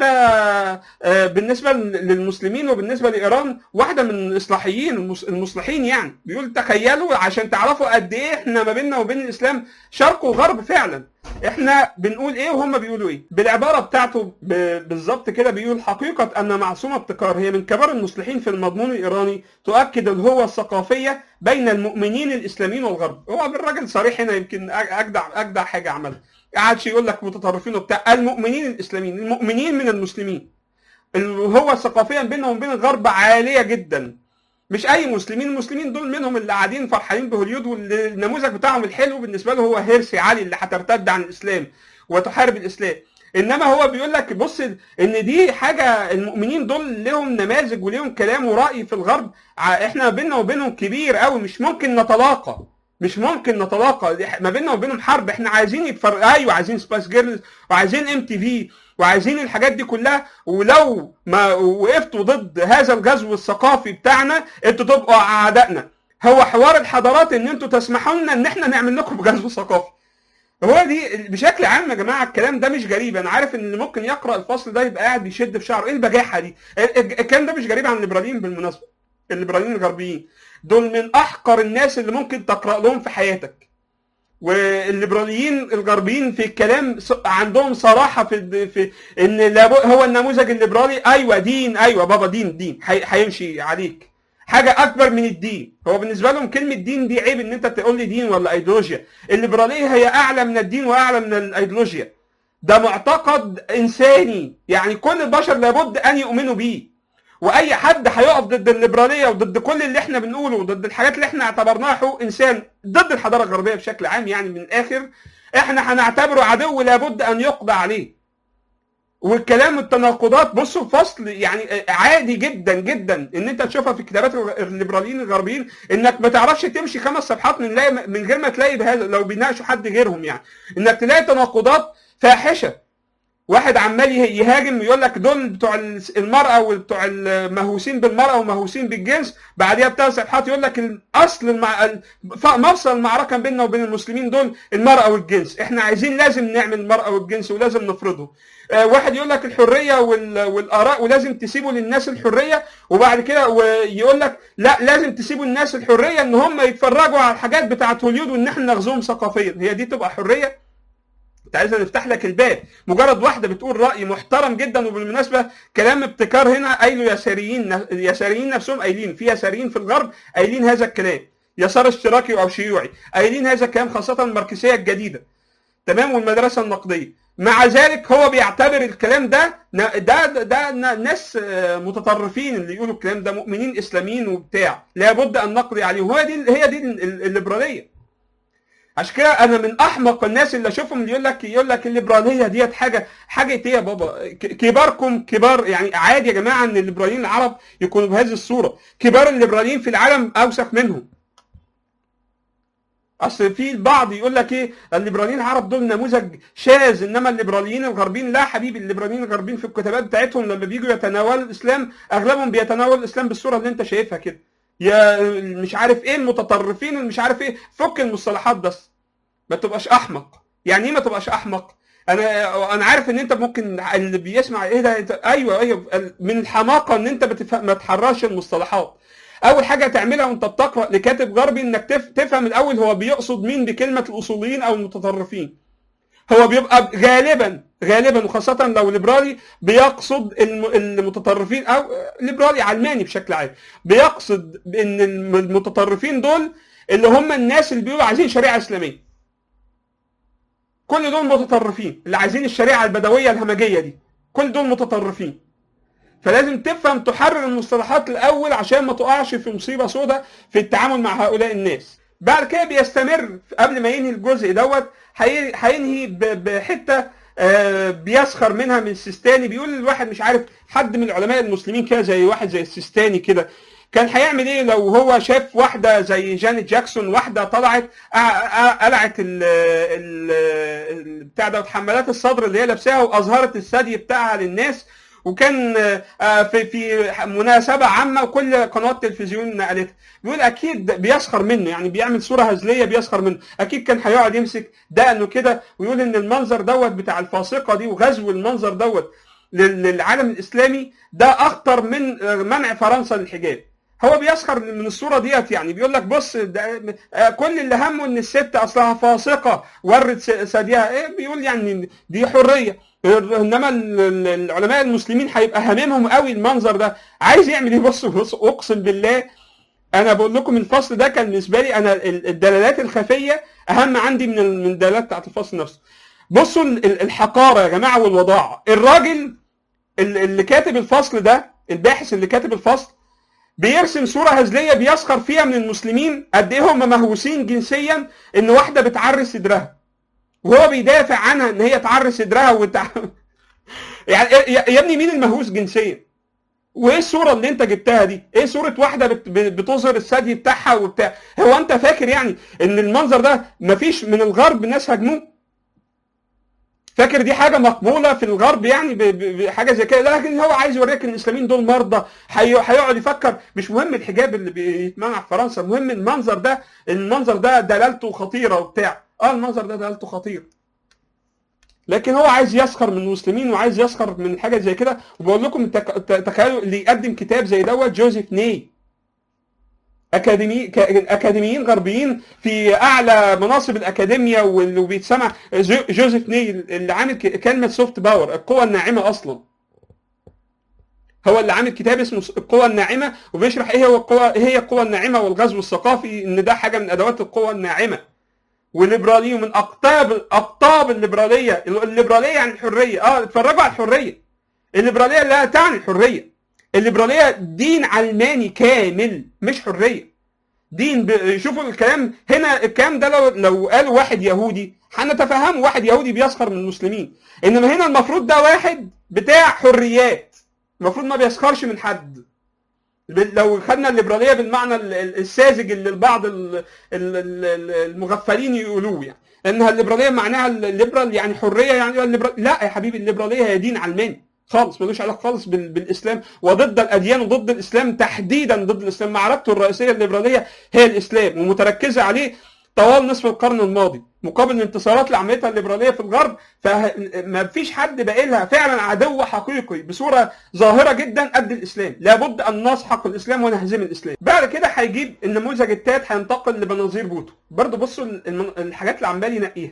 آه، بالنسبه للمسلمين وبالنسبه لايران واحده من الاصلاحيين المس- المصلحين يعني بيقول تخيلوا عشان تعرفوا قد ايه احنا ما بيننا وبين الاسلام شرق وغرب فعلا احنا بنقول ايه وهم بيقولوا ايه بالعباره بتاعته ب- بالظبط كده بيقول حقيقه ان معصومه ابتكار هي من كبار المصلحين في المضمون الايراني تؤكد الهوه الثقافيه بين المؤمنين الاسلاميين والغرب هو بالراجل صريح هنا يمكن أج- اجدع اجدع حاجه عملها قعدش يقول لك متطرفين وبتاع المؤمنين الاسلاميين المؤمنين من المسلمين الهوه الثقافيه بينهم وبين الغرب عاليه جدا مش اي مسلمين المسلمين دول منهم اللي قاعدين فرحانين بهوليود والنموذج بتاعهم الحلو بالنسبه له هو هيرسي علي اللي هترتد عن الاسلام وتحارب الاسلام انما هو بيقول لك بص ان دي حاجه المؤمنين دول لهم نماذج وليهم كلام وراي في الغرب ع- احنا بيننا وبينهم كبير قوي مش ممكن نتلاقى مش ممكن نتلاقى دي ح- ما بيننا وبينهم حرب احنا عايزين يتفرق ايوه عايزين سبايس جيرلز وعايزين ام تي في وعايزين الحاجات دي كلها ولو ما وقفتوا ضد هذا الغزو الثقافي بتاعنا انتوا تبقوا اعدائنا هو حوار الحضارات ان انتوا تسمحوا لنا ان احنا نعمل لكم غزو ثقافي هو دي بشكل عام يا جماعه الكلام ده مش غريب انا عارف ان اللي ممكن يقرا الفصل ده يبقى قاعد بيشد في شعره ايه البجاحه دي ال- ال- الكلام ده مش غريب عن الليبراليين بالمناسبه الليبراليين الغربيين دول من احقر الناس اللي ممكن تقرا لهم في حياتك والليبراليين الغربيين في الكلام ص- عندهم صراحه في في ان لابد- هو النموذج الليبرالي ايوه دين ايوه بابا دين دين هي- هيمشي عليك حاجه اكبر من الدين هو بالنسبه لهم كلمه دين دي عيب ان انت تقول لي دين ولا ايديولوجيا الليبراليه هي اعلى من الدين واعلى من الايديولوجيا ده معتقد انساني يعني كل البشر لابد ان يؤمنوا بيه واي حد هيقف ضد الليبراليه وضد كل اللي احنا بنقوله وضد الحاجات اللي احنا اعتبرناها حقوق انسان ضد الحضاره الغربيه بشكل عام يعني من الاخر احنا هنعتبره عدو لابد ان يقضى عليه والكلام التناقضات بصوا فصل يعني عادي جدا جدا ان انت تشوفها في كتابات الليبراليين الغربيين انك ما تعرفش تمشي خمس صفحات من لا من غير ما تلاقي بهذا لو بيناقشوا حد غيرهم يعني انك تلاقي تناقضات فاحشه واحد عمال يه- يهاجم يقول لك دول بتوع المرأة وبتوع المهووسين بالمرأة ومهووسين بالجنس بعديها بثلاث صفحات يقول لك الاصل المع... ال- ف- مفصل المعركة بيننا وبين المسلمين دول المرأة والجنس احنا عايزين لازم نعمل المرأة والجنس ولازم نفرضه آه، واحد يقول لك الحرية وال... والآراء ولازم تسيبوا للناس الحرية وبعد كده ويقول لك لا لازم تسيبوا الناس الحرية ان هم يتفرجوا على الحاجات بتاعت هوليود وان احنا نغزوهم ثقافيا هي دي تبقى حرية انت عايزنا نفتح لك الباب مجرد واحده بتقول راي محترم جدا وبالمناسبه كلام ابتكار هنا قايله يساريين يساريين نفسهم قايلين في يساريين في الغرب قايلين هذا الكلام يسار اشتراكي او شيوعي قايلين هذا الكلام خاصه الماركسيه الجديده تمام والمدرسه النقديه مع ذلك هو بيعتبر الكلام ده ده ده, ده ناس آه، متطرفين اللي يقولوا الكلام ده مؤمنين اسلاميين وبتاع لابد ان نقضي عليهم هو دي هي دي ال- الليبراليه عشان كده انا من احمق الناس اللي اشوفهم اللي يقول لك يقول لك الليبراليه ديت حاجه حاجه ايه يا بابا ك- كباركم كبار يعني عادي يا جماعه ان الليبراليين العرب يكونوا بهذه الصوره كبار الليبراليين في العالم اوسخ منهم اصل في البعض يقول لك ايه الليبراليين العرب دول نموذج شاذ انما الليبراليين الغربيين لا حبيبي الليبراليين الغربيين في الكتابات بتاعتهم لما بييجوا يتناولوا الاسلام اغلبهم بيتناول الاسلام بالصوره اللي انت شايفها كده يا مش عارف ايه المتطرفين مش عارف ايه فك المصطلحات بس ما تبقاش احمق يعني ايه ما تبقاش احمق انا انا عارف ان انت ممكن اللي بيسمع ايه ده انت ايوه ايوه من الحماقه ان انت بتفهم ما تحررش المصطلحات اول حاجه تعملها وانت بتقرا لكاتب غربي انك تف... تفهم الاول هو بيقصد مين بكلمه الاصوليين او المتطرفين هو بيبقى غالبا غالبا وخاصه لو ليبرالي بيقصد الم... المتطرفين او ليبرالي علماني بشكل عام بيقصد ان المتطرفين دول اللي هم الناس اللي بيقولوا عايزين شريعه اسلاميه كل دول متطرفين اللي عايزين الشريعه البدويه الهمجيه دي كل دول متطرفين فلازم تفهم تحرر المصطلحات الاول عشان ما تقعش في مصيبه سوداء في التعامل مع هؤلاء الناس بعد كده بيستمر قبل ما ينهي الجزء دوت هي- هينهي ب- بحته آه، بيسخر منها من السيستاني بيقول الواحد مش عارف حد من العلماء المسلمين كده زي واحد زي السيستاني كده كان هيعمل ايه لو هو شاف واحده زي جانيت جاكسون واحده طلعت آه، آه، قلعت ال ال ال- بتاع ده حمالات الصدر اللي هي لابساها واظهرت الثدي بتاعها للناس وكان آه، في في مناسبه عامه وكل قنوات التلفزيون نقلتها بيقول اكيد بيسخر منه يعني بيعمل صوره هزليه بيسخر منه اكيد كان هيقعد يمسك دقنه كده ويقول ان المنظر دوت بتاع الفاسقه دي وغزو المنظر دوت لل- للعالم الاسلامي ده اخطر من آه، منع فرنسا للحجاب هو بيسخر من الصوره ديت يعني بيقول لك بص ده آه، كل اللي همه ان الست اصلها فاسقه ورت س- ثديها ايه بيقول يعني دي حريه انما ال- ال- العلماء المسلمين هيبقى هاممهم قوي المنظر ده عايز يعمل ايه بص بص اقسم بالله انا بقول لكم الفصل ده كان بالنسبه لي انا ال- الدلالات الخفيه اهم عندي من ال- من الدلالات بتاعت الفصل نفسه بصوا ال- ال- الحقاره يا جماعه والوضاعه الراجل ال- اللي كاتب الفصل ده الباحث اللي كاتب الفصل بيرسم صوره هزليه بيسخر فيها من المسلمين قد ايه هم مهووسين جنسيا ان واحده بتعري صدرها وهو بيدافع عنها ان هي تعري صدرها وتع... يعني يا يا ابني مين المهووس جنسيا؟ وايه الصوره اللي انت جبتها دي؟ ايه صوره واحده بت- بتظهر الثدي بتاعها وبتاع؟ هو انت فاكر يعني ان المنظر ده مفيش من الغرب ناس هاجموه؟ فاكر دي حاجه مقبوله في الغرب يعني ب- ب- بحاجه زي كده لكن هو عايز يوريك ان الاسلاميين دول مرضى هي- هيقعد يفكر مش مهم الحجاب اللي بيتمنع في فرنسا المهم المنظر ده المنظر ده دلالته خطيره وبتاع اه المنظر ده دلالته خطير لكن هو عايز يسخر من المسلمين وعايز يسخر من حاجه زي كده وبقول لكم تك- ت- تخيلوا اللي يقدم كتاب زي دوت جوزيف ني اكاديمي ك- اكاديميين غربيين في اعلى مناصب الاكاديميا واللي بيتسمع جو- جوزيف ني اللي عامل ك- كلمه سوفت باور القوه الناعمه اصلا هو اللي عامل كتاب اسمه القوة الناعمة وبيشرح ايه هو القوة ايه هي القوة الناعمة والغزو الثقافي ان ده حاجة من ادوات القوة الناعمة والليبرالية من اقطاب اقطاب الليبرالية الليبرالية يعني الحرية اه اتفرجوا على الحرية الليبرالية لا تعني الحرية الليبرالية دين علماني كامل مش حرية دين ب... شوفوا الكلام هنا الكلام ده لو لو قال واحد يهودي هنتفهمه واحد يهودي بيسخر من المسلمين انما هنا المفروض ده واحد بتاع حريات المفروض ما بيسخرش من حد ب- لو خدنا الليبراليه بالمعنى ال- ال- الساذج اللي البعض ال- ال- ال- المغفلين يقولوه يعني انها الليبراليه معناها الليبرال يعني حريه يعني الليبرال لا يا حبيبي الليبراليه هي دين علماني خالص ملوش علاقه خالص بال- بالاسلام وضد الاديان وضد الاسلام تحديدا ضد الاسلام معركته الرئيسيه الليبراليه هي الاسلام ومتركزه عليه طوال نصف القرن الماضي مقابل الانتصارات اللي عملتها الليبراليه في الغرب فما فيش حد باقي لها فعلا عدو حقيقي بصوره ظاهره جدا قد الاسلام لابد ان نسحق الاسلام ونهزم الاسلام بعد كده هيجيب النموذج التالت هينتقل لبناظير بوتو برضه بصوا المن- الحاجات اللي عمال ينقيها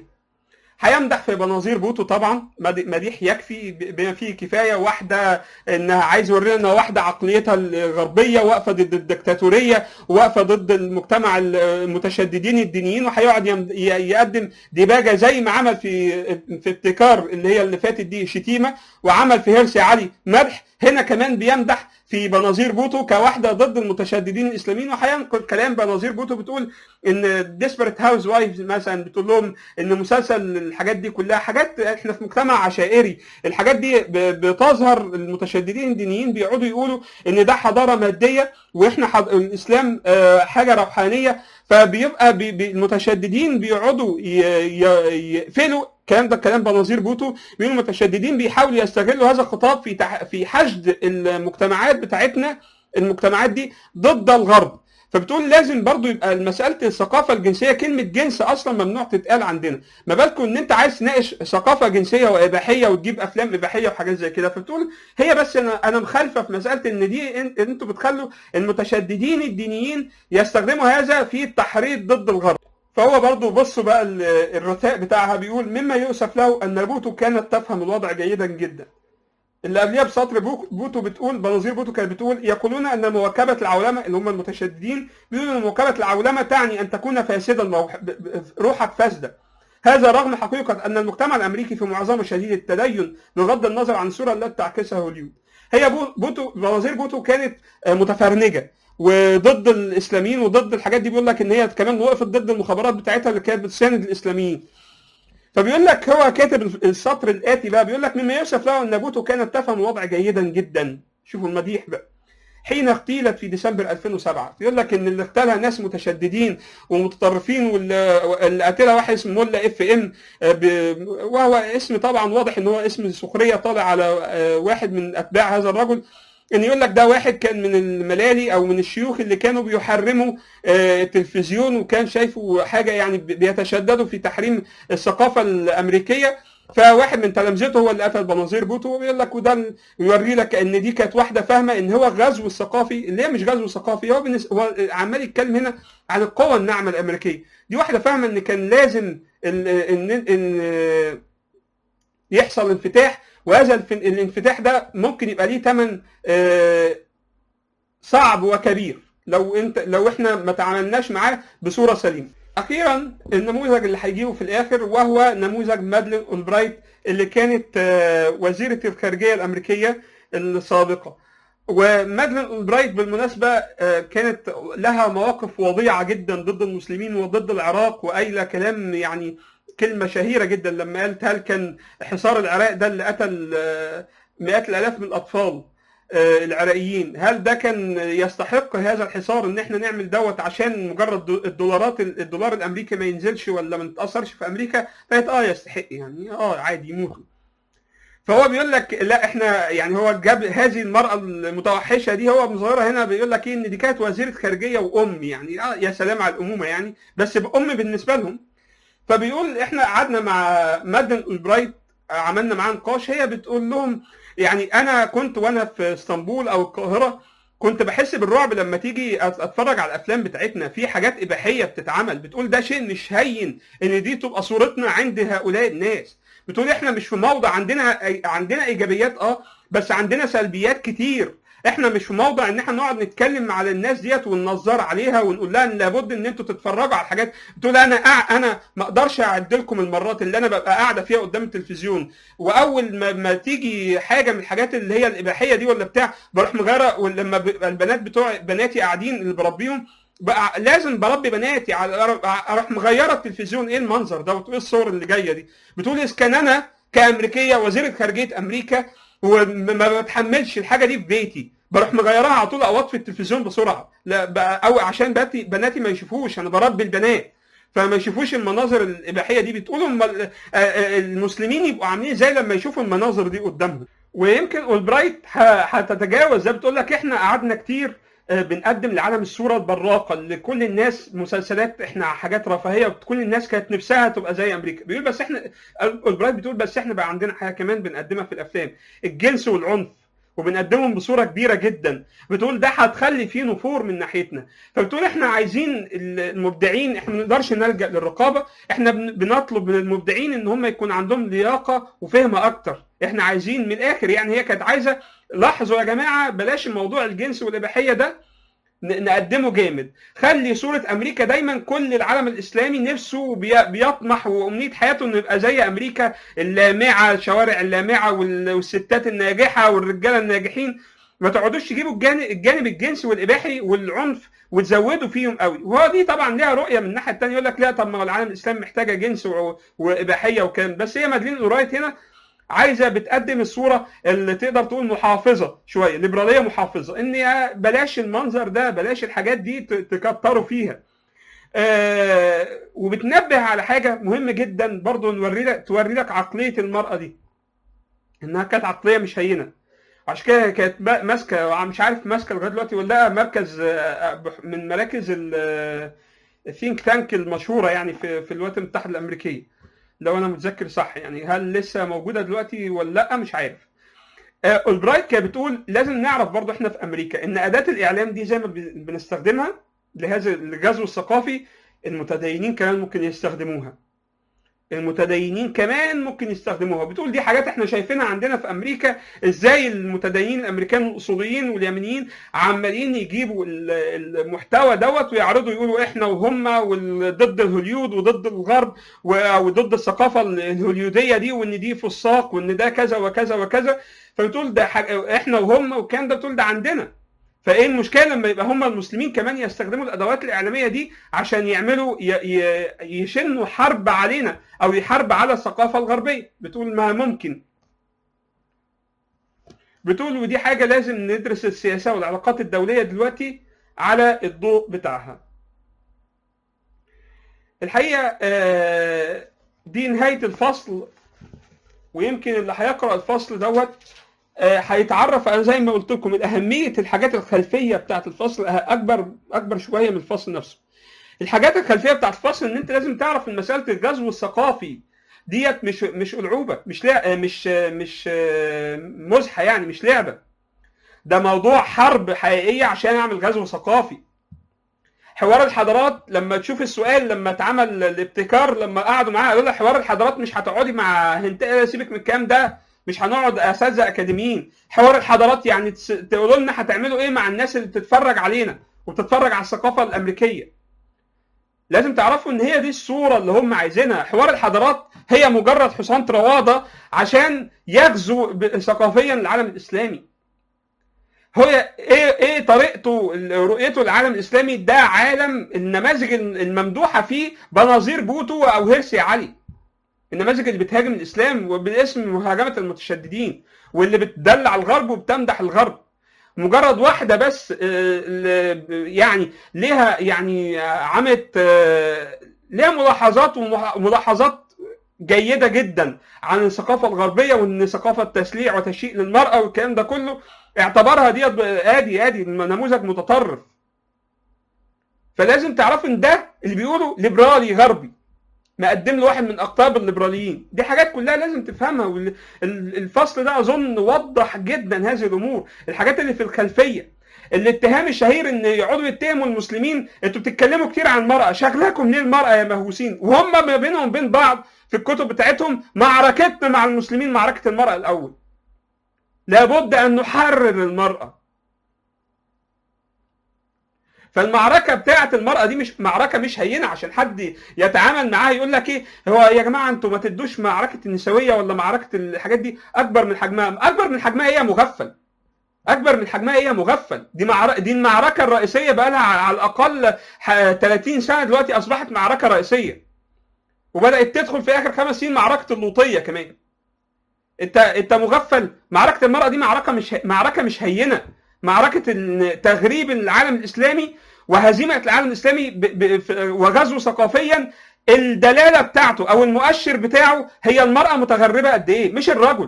هيمدح في بناظير بوتو طبعا مد- مديح يكفي ب- بما فيه كفايه واحده انها عايز يورينا انها واحده عقليتها الغربيه واقفه ضد الدكتاتوريه واقفه ضد المجتمع المتشددين الدينيين وهيقعد يم- ي- يقدم ديباجه زي ما عمل في في ابتكار اللي هي اللي فاتت دي شتيمه وعمل في هيرسي علي مدح هنا كمان بيمدح في بناظير بوتو كواحده ضد المتشددين الاسلاميين وهينقل كلام بناظير بوتو بتقول ان ديسبرت هاوس وايفز مثلا بتقول لهم ان مسلسل الحاجات دي كلها حاجات احنا في مجتمع عشائري الحاجات دي ب- بتظهر المتشددين الدينيين بيقعدوا يقولوا ان ده حضاره ماديه واحنا حض... الاسلام آه، حاجه روحانيه فبيبقى بي... بي... المتشددين بيقعدوا ي... ي... يقفلوا الكلام ده كلام بناظير بوتو بيقولوا المتشددين بيحاولوا يستغلوا هذا الخطاب في تح... في حشد المجتمعات بتاعتنا المجتمعات دي ضد الغرب فبتقول لازم برضو يبقى مساله الثقافه الجنسيه كلمه جنس اصلا ممنوع تتقال عندنا ما بالكم ان انت عايز تناقش ثقافه جنسيه واباحيه وتجيب افلام اباحيه وحاجات زي كده فبتقول هي بس انا انا مخالفه في مساله ان دي إن- انتوا بتخلوا المتشددين الدينيين يستخدموا هذا في التحريض ضد الغرب فهو برضو بصوا بقى ال- الرثاء بتاعها بيقول مما يؤسف له ان بوتو كانت تفهم الوضع جيدا جدا اللي قبلها بسطر بوك- بوتو بتقول بناظير بوتو كانت بتقول يقولون ان مواكبه العولمه اللي هم المتشددين بيقولوا ان مواكبه العولمه تعني ان تكون فاسدا روح- ب- ب- روحك فاسده هذا رغم حقيقة أن المجتمع الأمريكي في معظمه شديد التدين بغض النظر عن الصورة التي تعكسها هوليود. هي بو- بوتو بناظير بوتو كانت آه، متفرنجة وضد الإسلاميين وضد الحاجات دي بيقول لك إن هي كمان وقفت ضد المخابرات بتاعتها اللي كانت بتساند الإسلاميين. فبيقول لك هو كاتب السطر الآتي بقى بيقول لك مما يؤسف له أن بوتو كانت تفهم الوضع جيدا جدا. شوفوا المديح بقى. حين اغتيلت في ديسمبر 2007 بيقول لك ان اللي اغتالها ناس متشددين ومتطرفين واللي اللي قتلها واحد اسمه مولا اف ام وهو اسم طبعا واضح ان هو اسم سخريه طالع على آه، واحد من اتباع هذا الرجل ان يقول لك ده واحد كان من الملالي او من الشيوخ اللي كانوا بيحرموا آه، التلفزيون وكان شايفه حاجه يعني بيتشددوا في تحريم الثقافه الامريكيه فواحد من تلامذته هو اللي قتل بناظير بوتو وبيقول لك وده ال- يوري لك ان دي كانت واحده فاهمه ان هو الغزو الثقافي اللي هي مش غزو ثقافي هو بالنسبة هو عمال يتكلم هنا عن القوه الناعمه الامريكيه دي واحده فاهمه ان كان لازم ال- ان ان يحصل انفتاح وهذا الف- الانفتاح ده ممكن يبقى ليه ثمن صعب وكبير لو انت لو احنا ما تعاملناش معاه بصوره سليمه. اخيرا النموذج اللي هيجيبه في الاخر وهو نموذج مادلين اولبرايت اللي كانت آه، وزيره الخارجيه الامريكيه السابقه. ومادلين اولبرايت بالمناسبه آه، كانت لها مواقف وضيعه جدا ضد المسلمين وضد العراق وقايله كلام يعني كلمه شهيره جدا لما قالت هل كان حصار العراق ده اللي قتل آه، مئات الالاف من الاطفال آه، العراقيين هل ده كان يستحق هذا الحصار ان احنا نعمل دوت عشان مجرد دو- الدولارات الدولار الامريكي ما ينزلش ولا ما نتاثرش في امريكا فقالت اه يستحق يعني اه عادي يموتوا فهو بيقول لك لا احنا يعني هو جاب هذه المراه المتوحشه دي هو مظاهرها هنا بيقول لك ايه ان دي كانت وزيره خارجيه وام يعني اه يا سلام على الامومه يعني بس ام بالنسبه لهم فبيقول احنا قعدنا مع مادن اولبرايت عملنا معاه نقاش هي بتقول لهم يعني انا كنت وانا في اسطنبول او القاهره كنت بحس بالرعب لما تيجي أت- اتفرج على الافلام بتاعتنا في حاجات اباحيه بتتعمل بتقول ده شيء مش هين ان دي تبقى صورتنا عند هؤلاء الناس بتقول احنا مش في موضع عندنا عندنا ايجابيات اه بس عندنا سلبيات كتير احنا مش في موضع ان احنا نقعد نتكلم على الناس ديت وننظر عليها ونقول لها ان لابد ان انتوا تتفرجوا على الحاجات بتقول انا أع... انا ما اقدرش اعد لكم المرات اللي انا ببقى قاعده فيها قدام التلفزيون واول ما, ما تيجي حاجه من الحاجات اللي هي الاباحيه دي ولا بتاع بروح مغيره ولما بيبقى البنات بتوع بناتي قاعدين اللي بربيهم بقى لازم بربي بناتي على اروح مغيره التلفزيون ايه المنظر ده وايه الصور اللي جايه دي بتقول اذا كان انا كامريكيه وزيره خارجيه امريكا وما بتحملش الحاجه دي في بيتي بروح مغيرها على طول اوقات في التلفزيون بسرعه لا بقى- او عشان بناتي بناتي ما يشوفوش انا بربي البنات فما يشوفوش المناظر الاباحيه دي بتقولوا الم- آه، آه، المسلمين يبقوا عاملين ازاي لما يشوفوا المناظر دي قدامهم ويمكن اولبرايت ه- هتتجاوز ده بتقول لك احنا قعدنا كتير آه، بنقدم لعالم الصوره البراقه لكل الناس مسلسلات احنا حاجات رفاهيه وكل الناس كانت نفسها تبقى زي امريكا بيقول بس احنا اولبرايت بتقول بس احنا بقى عندنا حاجه كمان بنقدمها في الافلام الجنس والعنف وبنقدمهم بصوره كبيره جدا بتقول ده هتخلي فيه نفور من ناحيتنا فبتقول احنا عايزين المبدعين احنا ما نقدرش نلجا للرقابه احنا بن- بنطلب من المبدعين ان هم يكون عندهم لياقه وفهم اكتر احنا عايزين من الاخر يعني هي كانت عايزه لاحظوا يا جماعه بلاش الموضوع الجنس والاباحيه ده ن- نقدمه جامد خلي صورة أمريكا دايما كل العالم الإسلامي نفسه بي- بيطمح وأمنية حياته إنه يبقى زي أمريكا اللامعة الشوارع اللامعة وال- والستات الناجحة والرجالة الناجحين ما تقعدوش تجيبوا الجانب, الجانب الجنسي والإباحي والعنف وتزودوا فيهم قوي وهو دي طبعا ليها رؤية من الناحية التانية يقول لك لا طب ما هو العالم الإسلامي محتاجة جنس و- وإباحية وكلام بس هي مدلين قراية هنا عايزه بتقدم الصوره اللي تقدر تقول محافظه شويه ليبراليه محافظه ان يا بلاش المنظر ده بلاش الحاجات دي ت- تكتروا فيها آه وبتنبه على حاجه مهمه جدا برضو نوري لك توري لك عقليه المراه دي انها كانت عقليه مش هينه عشان كده كانت با- ماسكه مش عارف ماسكه لغايه دلوقتي ولا لأ، مركز آه، بح- من مراكز الثينك تانك المشهوره يعني في في الولايات المتحده الامريكيه لو انا متذكر صح يعني هل لسه موجوده دلوقتي ولا لا مش عارف آه، اولبرايت كانت بتقول لازم نعرف برضو احنا في امريكا ان اداه الاعلام دي زي ما بن- بنستخدمها لهذا الغزو الثقافي المتدينين كمان ممكن يستخدموها المتدينين كمان ممكن يستخدموها بتقول دي حاجات احنا شايفينها عندنا في امريكا ازاي المتدينين الامريكان الاصوليين واليمنيين عمالين يجيبوا ال- المحتوى دوت ويعرضوا يقولوا احنا وهم وال- ضد الهوليود وضد الغرب و- وضد الثقافه الهوليوديه دي وان دي فساق وان ده كذا وكذا وكذا فبتقول ده حاج- احنا وهم والكلام ده بتقول ده عندنا فايه المشكله لما يبقى هم المسلمين كمان يستخدموا الادوات الاعلاميه دي عشان يعملوا ي- ي- يشنوا حرب علينا او يحارب على الثقافه الغربيه بتقول ما ممكن بتقول ودي حاجه لازم ندرس السياسه والعلاقات الدوليه دلوقتي على الضوء بتاعها الحقيقه آه، دي نهايه الفصل ويمكن اللي هيقرا الفصل دوت آه، هيتعرف انا زي ما قلت لكم اهميه الحاجات الخلفيه بتاعت الفصل اكبر اكبر شويه من الفصل نفسه. الحاجات الخلفيه بتاعت الفصل ان انت لازم تعرف ان مساله الغزو الثقافي ديت مش مش العوبه مش لا مش مش مزحه يعني مش لعبه ده موضوع حرب حقيقيه عشان اعمل غزو ثقافي حوار الحضارات لما تشوف السؤال لما اتعمل الابتكار لما قعدوا معاه قالوا لها حوار الحضارات مش هتقعدي مع هنت سيبك من الكلام ده مش هنقعد اساتذه اكاديميين حوار الحضارات يعني تقولوا لنا هتعملوا ايه مع الناس اللي بتتفرج علينا وبتتفرج على الثقافه الامريكيه لازم تعرفوا ان هي دي الصوره اللي هم عايزينها حوار الحضارات هي مجرد حصان رواده عشان يغزو ثقافيا العالم الاسلامي هو ايه ايه طريقته رؤيته للعالم الاسلامي ده عالم النماذج الممدوحه فيه بناظير بوتو او هيرسي علي النماذج اللي بتهاجم الاسلام وباسم مهاجمه المتشددين واللي بتدلع الغرب وبتمدح الغرب مجرد واحده بس يعني ليها يعني عملت ليها ملاحظات وملاحظات جيده جدا عن الثقافه الغربيه وان ثقافه تسليع وتشيء للمراه والكلام ده كله اعتبرها ديت ادي ادي نموذج متطرف فلازم تعرفوا ان ده اللي بيقولوا ليبرالي غربي مقدم له واحد من اقطاب الليبراليين دي حاجات كلها لازم تفهمها والفصل ده اظن وضح جدا هذه الامور الحاجات اللي في الخلفيه الاتهام الشهير ان يقعدوا يتهموا المسلمين انتوا بتتكلموا كتير عن المراه شغلكم ليه المراه يا مهووسين وهم ما بينهم وبين بعض في الكتب بتاعتهم معركتنا مع المسلمين معركه المراه الاول لابد ان نحرر المراه فالمعركه بتاعه المراه دي مش معركه مش هينه عشان حد يتعامل معاها يقول لك ايه هو يا جماعه انتوا ما تدوش معركه النسويه ولا معركه الحاجات دي اكبر من حجمها اكبر من حجمها هي مغفل اكبر من حجمها هي مغفل دي معركة دي المعركه الرئيسيه بقى لها على الاقل 30 سنه دلوقتي اصبحت معركه رئيسيه وبدات تدخل في اخر خمس سنين معركه اللوطيه كمان انت انت مغفل معركه المراه دي معركه مش معركه مش هينه معركه تغريب العالم الاسلامي وهزيمه العالم الاسلامي ب... ب... وغزو ثقافيا الدلاله بتاعته او المؤشر بتاعه هي المراه متغربه قد ايه مش الرجل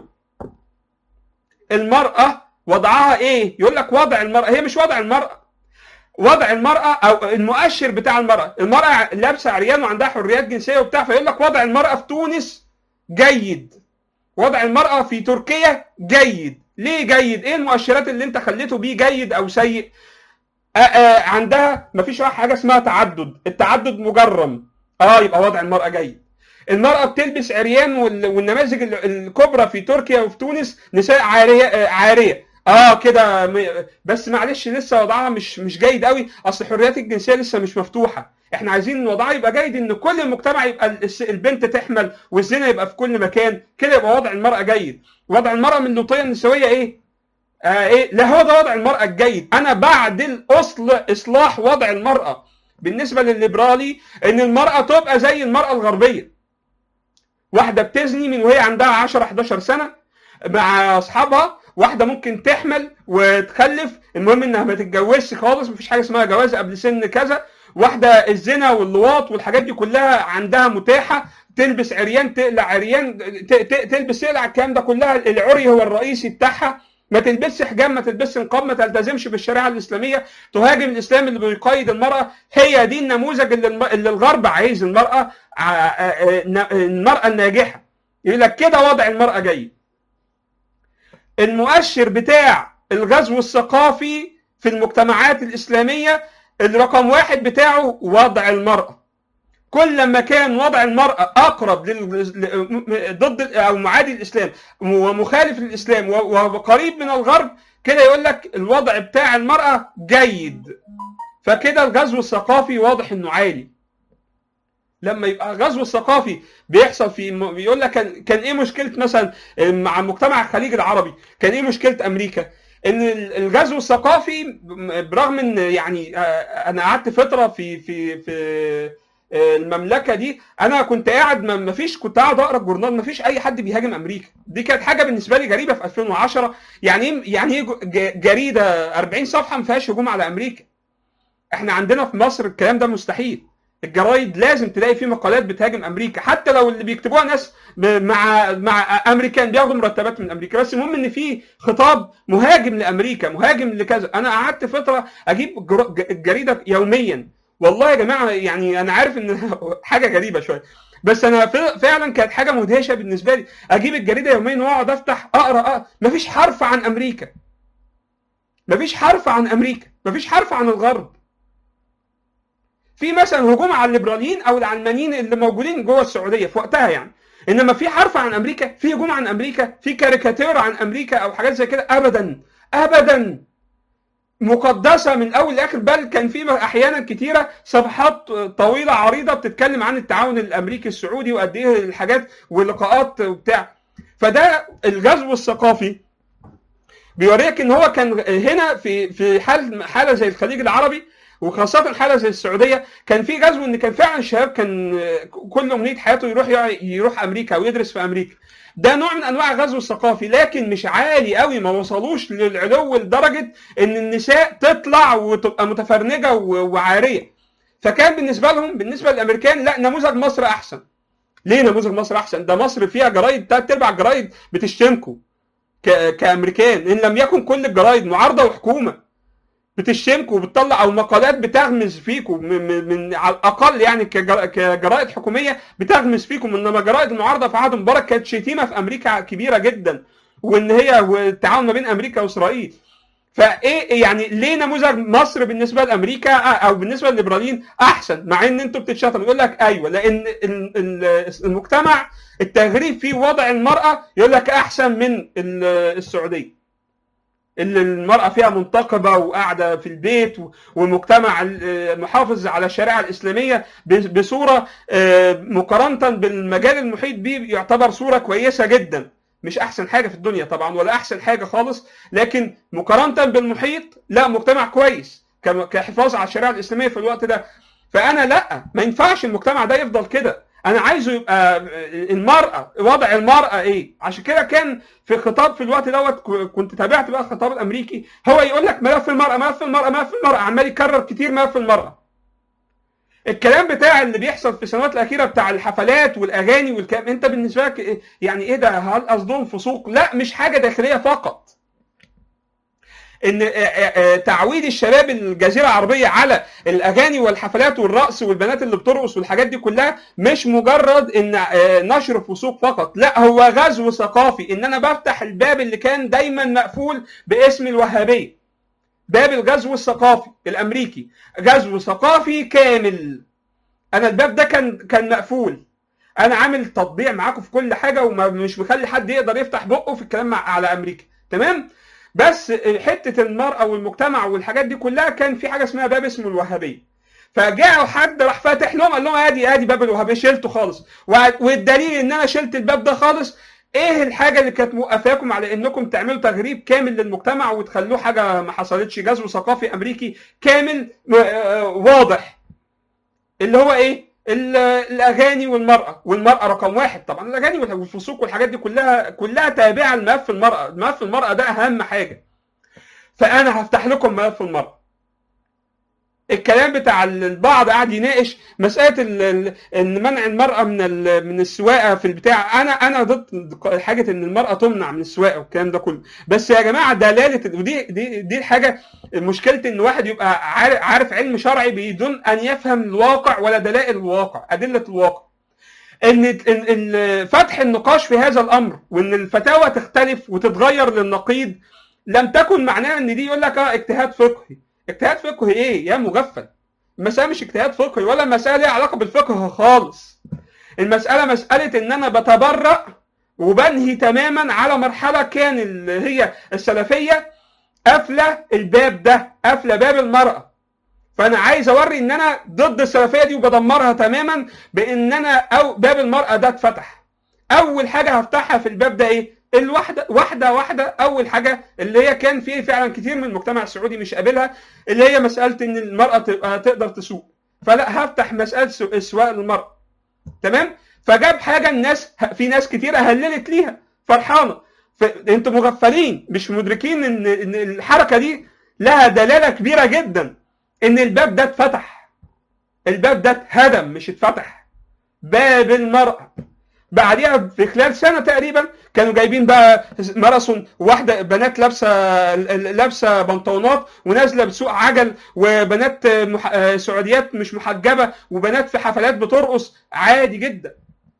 المراه وضعها ايه يقول لك وضع المراه هي مش وضع المراه وضع المراه او المؤشر بتاع المراه المراه لابسه عريان وعندها حريات جنسيه وبتاع فيقول لك وضع المراه في تونس جيد وضع المراه في تركيا جيد ليه جيد ايه المؤشرات اللي انت خليته بيه جيد او سيء آآ آآ عندها مفيش حاجه اسمها تعدد التعدد مجرم اه يبقى وضع المراه جيد المرأة بتلبس عريان والنماذج الكبرى في تركيا وفي تونس نساء عارية عارية اه كده بس معلش لسه وضعها مش مش جيد قوي اصل الحريات الجنسيه لسه مش مفتوحه احنا عايزين وضعها يبقى جيد ان كل المجتمع يبقى البنت تحمل والزنا يبقى في كل مكان كده يبقى وضع المراه جيد وضع المراه من اللوطيه النسويه ايه آه ايه لا هو ده وضع المراه الجيد انا بعدل اصل اصلاح وضع المراه بالنسبه للليبرالي ان المراه تبقى زي المراه الغربيه واحده بتزني من وهي عندها 10 11 سنه مع اصحابها واحده ممكن تحمل وتخلف المهم انها ما تتجوزش خالص مفيش حاجه اسمها جواز قبل سن كذا واحده الزنا واللواط والحاجات دي كلها عندها متاحه تلبس عريان تقلع عريان تلبس تقلع الكلام ده كلها العري هو الرئيسي بتاعها ما تلبسش حجاب ما تلبسش نقاب ما تلتزمش بالشريعه الاسلاميه تهاجم الاسلام اللي بيقيد المراه هي دي النموذج اللي, الم... اللي الغرب عايز المراه المراه الناجحه يقول لك كده وضع المراه جيد المؤشر بتاع الغزو الثقافي في المجتمعات الإسلامية الرقم واحد بتاعه وضع المرأة كل ما كان وضع المرأة أقرب لل... ضد أو معادي الإسلام ومخالف للإسلام وقريب من الغرب كده يقول لك الوضع بتاع المرأة جيد فكده الغزو الثقافي واضح إنه عالي لما يبقى الغزو الثقافي بيحصل في بيقول لك كان, كان ايه مشكله مثلا مع مجتمع الخليج العربي كان ايه مشكله امريكا ان الغزو الثقافي برغم ان يعني انا قعدت فتره في في في المملكه دي انا كنت قاعد ما فيش كنت قاعد اقرا الجورنال ما فيش اي حد بيهاجم امريكا دي كانت حاجه بالنسبه لي غريبه في 2010 يعني ايه يعني ايه جريده 40 صفحه ما فيهاش هجوم على امريكا احنا عندنا في مصر الكلام ده مستحيل الجرايد لازم تلاقي فيه مقالات بتهاجم امريكا حتى لو اللي بيكتبوها ناس مع مع امريكان بياخدوا مرتبات من امريكا بس المهم ان في خطاب مهاجم لامريكا مهاجم لكذا انا قعدت فتره اجيب الجريده يوميا والله يا جماعه يعني انا عارف ان حاجه غريبه شويه بس انا فعلا كانت حاجه مدهشه بالنسبه لي اجيب الجريده يوميا واقعد افتح اقرا اقرا مفيش حرف عن امريكا مفيش حرف عن امريكا مفيش حرف عن الغرب في مثلا هجوم على الليبراليين او العلمانيين اللي موجودين جوه السعوديه في وقتها يعني انما في حرف عن امريكا في هجوم عن امريكا في كاريكاتير عن امريكا او حاجات زي كده ابدا ابدا مقدسه من اول لاخر بل كان في احيانا كتيره صفحات طويله عريضه بتتكلم عن التعاون الامريكي السعودي وقد ايه الحاجات واللقاءات وبتاع فده الغزو الثقافي بيوريك ان هو كان هنا في في حال حاله زي الخليج العربي وخاصة حالة زي السعودية كان في غزو ان كان فعلا الشباب كان كل امنية حياته يروح يروح امريكا ويدرس في امريكا ده نوع من انواع الغزو الثقافي لكن مش عالي قوي ما وصلوش للعلو لدرجه ان النساء تطلع وتبقى متفرنجه وعاريه فكان بالنسبه لهم بالنسبه للامريكان لا نموذج مصر احسن ليه نموذج مصر احسن ده مصر فيها جرايد ثلاث ارباع الجرايد بتشتمكم كامريكان ان لم يكن كل الجرايد معارضه وحكومه بتشتمكم وبتطلع او مقالات بتغمز فيكم من, من على الاقل يعني كجرائد حكوميه بتغمز فيكم انما جرائد المعارضه في عهد مبارك كانت شتيمه في امريكا كبيره جدا وان هي والتعاون ما بين امريكا واسرائيل فايه يعني ليه نموذج مصر بالنسبه لامريكا او بالنسبه للليبراليين احسن مع ان انتوا بتتشتموا يقول لك ايوه لان المجتمع التغريب فيه وضع المراه يقول لك احسن من السعوديه اللي المرأة فيها منتقبة وقاعدة في البيت ومجتمع محافظ على الشريعة الإسلامية بصورة مقارنة بالمجال المحيط به يعتبر صورة كويسة جدا مش أحسن حاجة في الدنيا طبعا ولا أحسن حاجة خالص لكن مقارنة بالمحيط لا مجتمع كويس كحفاظ على الشريعة الإسلامية في الوقت ده فأنا لا ما ينفعش المجتمع ده يفضل كده انا عايزه يبقى المراه وضع المراه ايه عشان كده كان في خطاب في الوقت دوت كنت تابعت بقى الخطاب الامريكي هو يقول لك ملف المراه ملف المراه ملف المراه عمال يكرر كتير ملف المراه الكلام بتاع اللي بيحصل في السنوات الاخيره بتاع الحفلات والاغاني والكلام انت بالنسبه لك يعني ايه ده هل قصدهم فسوق لا مش حاجه داخليه فقط ان تعويد الشباب الجزيره العربيه على الاغاني والحفلات والرقص والبنات اللي بترقص والحاجات دي كلها مش مجرد ان نشر فسوق فقط لا هو غزو ثقافي ان انا بفتح الباب اللي كان دايما مقفول باسم الوهابيه باب الغزو الثقافي الامريكي غزو ثقافي كامل انا الباب ده كان كان مقفول انا عامل تطبيع معاكم في كل حاجه ومش مخلي حد يقدر يفتح بقه في الكلام على امريكا تمام بس حته المراه والمجتمع والحاجات دي كلها كان في حاجه اسمها باب اسمه الوهابيه فجاء حد راح فاتح لهم قال لهم ادي ادي باب الوهابيه شلته خالص والدليل ان انا شلت الباب ده خالص ايه الحاجه اللي كانت موقفاكم على انكم تعملوا تغريب كامل للمجتمع وتخلوه حاجه ما حصلتش غزو ثقافي امريكي كامل واضح اللي هو ايه الاغاني والمراه والمراه رقم واحد طبعا الاغاني والفسوق والحاجات دي كلها كلها تابعه لملف المراه ملف المراه ده اهم حاجه فانا هفتح لكم ملف المراه الكلام بتاع البعض قاعد يناقش مساله ان منع المراه من من السواقه في البتاع انا انا ضد حاجه ان المراه تمنع من السواقه والكلام ده كله بس يا جماعه دلاله ودي دي دي الحاجه مشكله ان واحد يبقى عارف, عارف علم شرعي بدون ان يفهم الواقع ولا دلائل الواقع ادله الواقع ان فتح النقاش في هذا الامر وان الفتاوى تختلف وتتغير للنقيض لم تكن معناها ان دي يقول لك اه اجتهاد فقهي اجتهاد فقهي ايه يا مغفل المسألة مش اجتهاد فقهي ولا مسألة ليها علاقة بالفقه خالص المسألة مسألة ان انا بتبرأ وبنهي تماما على مرحلة كان اللي هي السلفية قافلة الباب ده قافلة باب المرأة فانا عايز اوري ان انا ضد السلفية دي وبدمرها تماما بان انا او باب المرأة ده اتفتح اول حاجة هفتحها في الباب ده ايه الواحده واحده واحده اول حاجه اللي هي كان فيه فعلا كتير من المجتمع السعودي مش قابلها اللي هي مساله ان المراه تبقى تقدر تسوق فلا هفتح مساله السواقه للمراه تمام فجاب حاجه الناس في ناس كتير هللت ليها فرحانه انتوا مغفلين مش مدركين ان ان الحركه دي لها دلاله كبيره جدا ان الباب ده اتفتح الباب ده اتهدم مش اتفتح باب المراه بعديها في خلال سنه تقريبا كانوا جايبين بقى ماراثون واحده بنات لابسه لابسه بنطلونات ونازله بسوق عجل وبنات مح... سعوديات مش محجبه وبنات في حفلات بترقص عادي جدا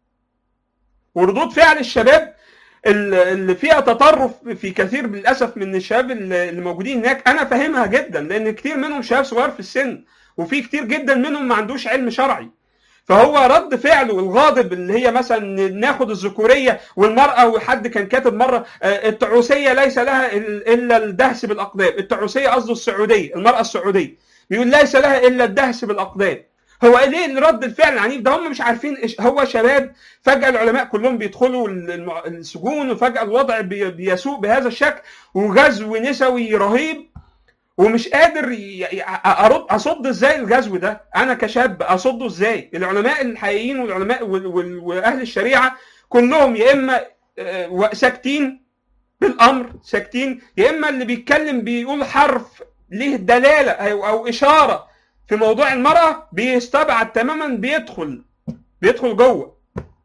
وردود فعل الشباب اللي فيها تطرف في كثير للاسف من الشباب اللي موجودين هناك انا فاهمها جدا لان كتير منهم شباب صغير في السن وفي كتير جدا منهم ما عندوش علم شرعي فهو رد فعله الغاضب اللي هي مثلا ناخد الذكوريه والمراه وحد كان كاتب مره التعوسيه ليس لها الا الدهس بالاقدام التعوسيه قصده السعوديه المراه السعوديه بيقول ليس لها الا الدهس بالاقدام هو ليه رد الفعل العنيف ده هم مش عارفين هو شباب فجاه العلماء كلهم بيدخلوا السجون وفجاه الوضع بيسوء بهذا الشكل وغزو نسوي رهيب ومش قادر ارد اصد ازاي الغزو ده انا كشاب اصده ازاي العلماء الحقيقيين والعلماء واهل الشريعه كلهم يا اما ساكتين بالامر ساكتين يا اما اللي بيتكلم بيقول حرف ليه دلاله او اشاره في موضوع المراه بيستبعد تماما بيدخل بيدخل جوه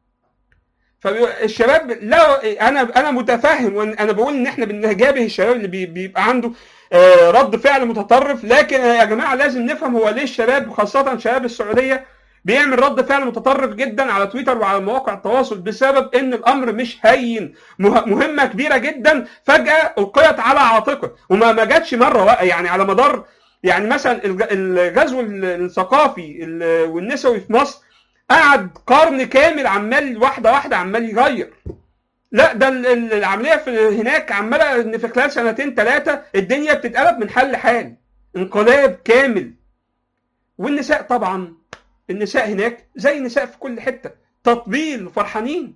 فالشباب لا انا انا متفهم وانا بقول ان احنا بنجابه الشباب اللي بيبقى عنده رد فعل متطرف لكن يا جماعه لازم نفهم هو ليه الشباب وخاصه شباب السعوديه بيعمل رد فعل متطرف جدا على تويتر وعلى مواقع التواصل بسبب ان الامر مش هين مهمه كبيره جدا فجاه القيت على عاتقه وما ما جاتش مره يعني على مدار يعني مثلا الغزو الثقافي والنسوي في مصر قعد قرن كامل عمال واحده واحده عمال يغير لا ده العمليه في هناك عماله ان في خلال سنتين ثلاثه الدنيا بتتقلب من حل لحال انقلاب كامل والنساء طبعا النساء هناك زي النساء في كل حته تطبيل فرحانين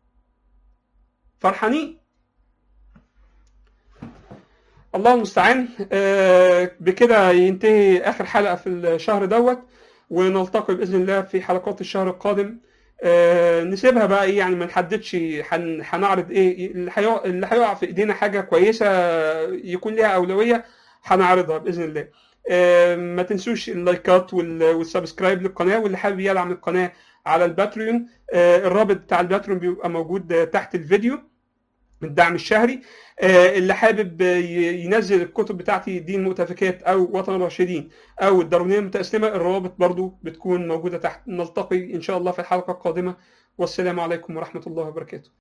فرحانين الله المستعان آه بكده ينتهي اخر حلقه في الشهر دوت ونلتقي باذن الله في حلقات الشهر القادم آه نسيبها بقى ايه يعني ما نحددش هنعرض ايه اللي هيقع في ايدينا حاجه كويسه يكون ليها اولويه هنعرضها باذن الله آه ما تنسوش اللايكات والسبسكرايب للقناه واللي حابب يدعم القناه على الباتريون آه الرابط بتاع الباتريون بيبقى موجود تحت الفيديو الدعم الشهري اللي حابب ينزل الكتب بتاعتي دين مؤتفكات او وطن الراشدين او الدارونيه المتأسلمة الروابط برضو بتكون موجودة تحت نلتقي ان شاء الله في الحلقة القادمة والسلام عليكم ورحمة الله وبركاته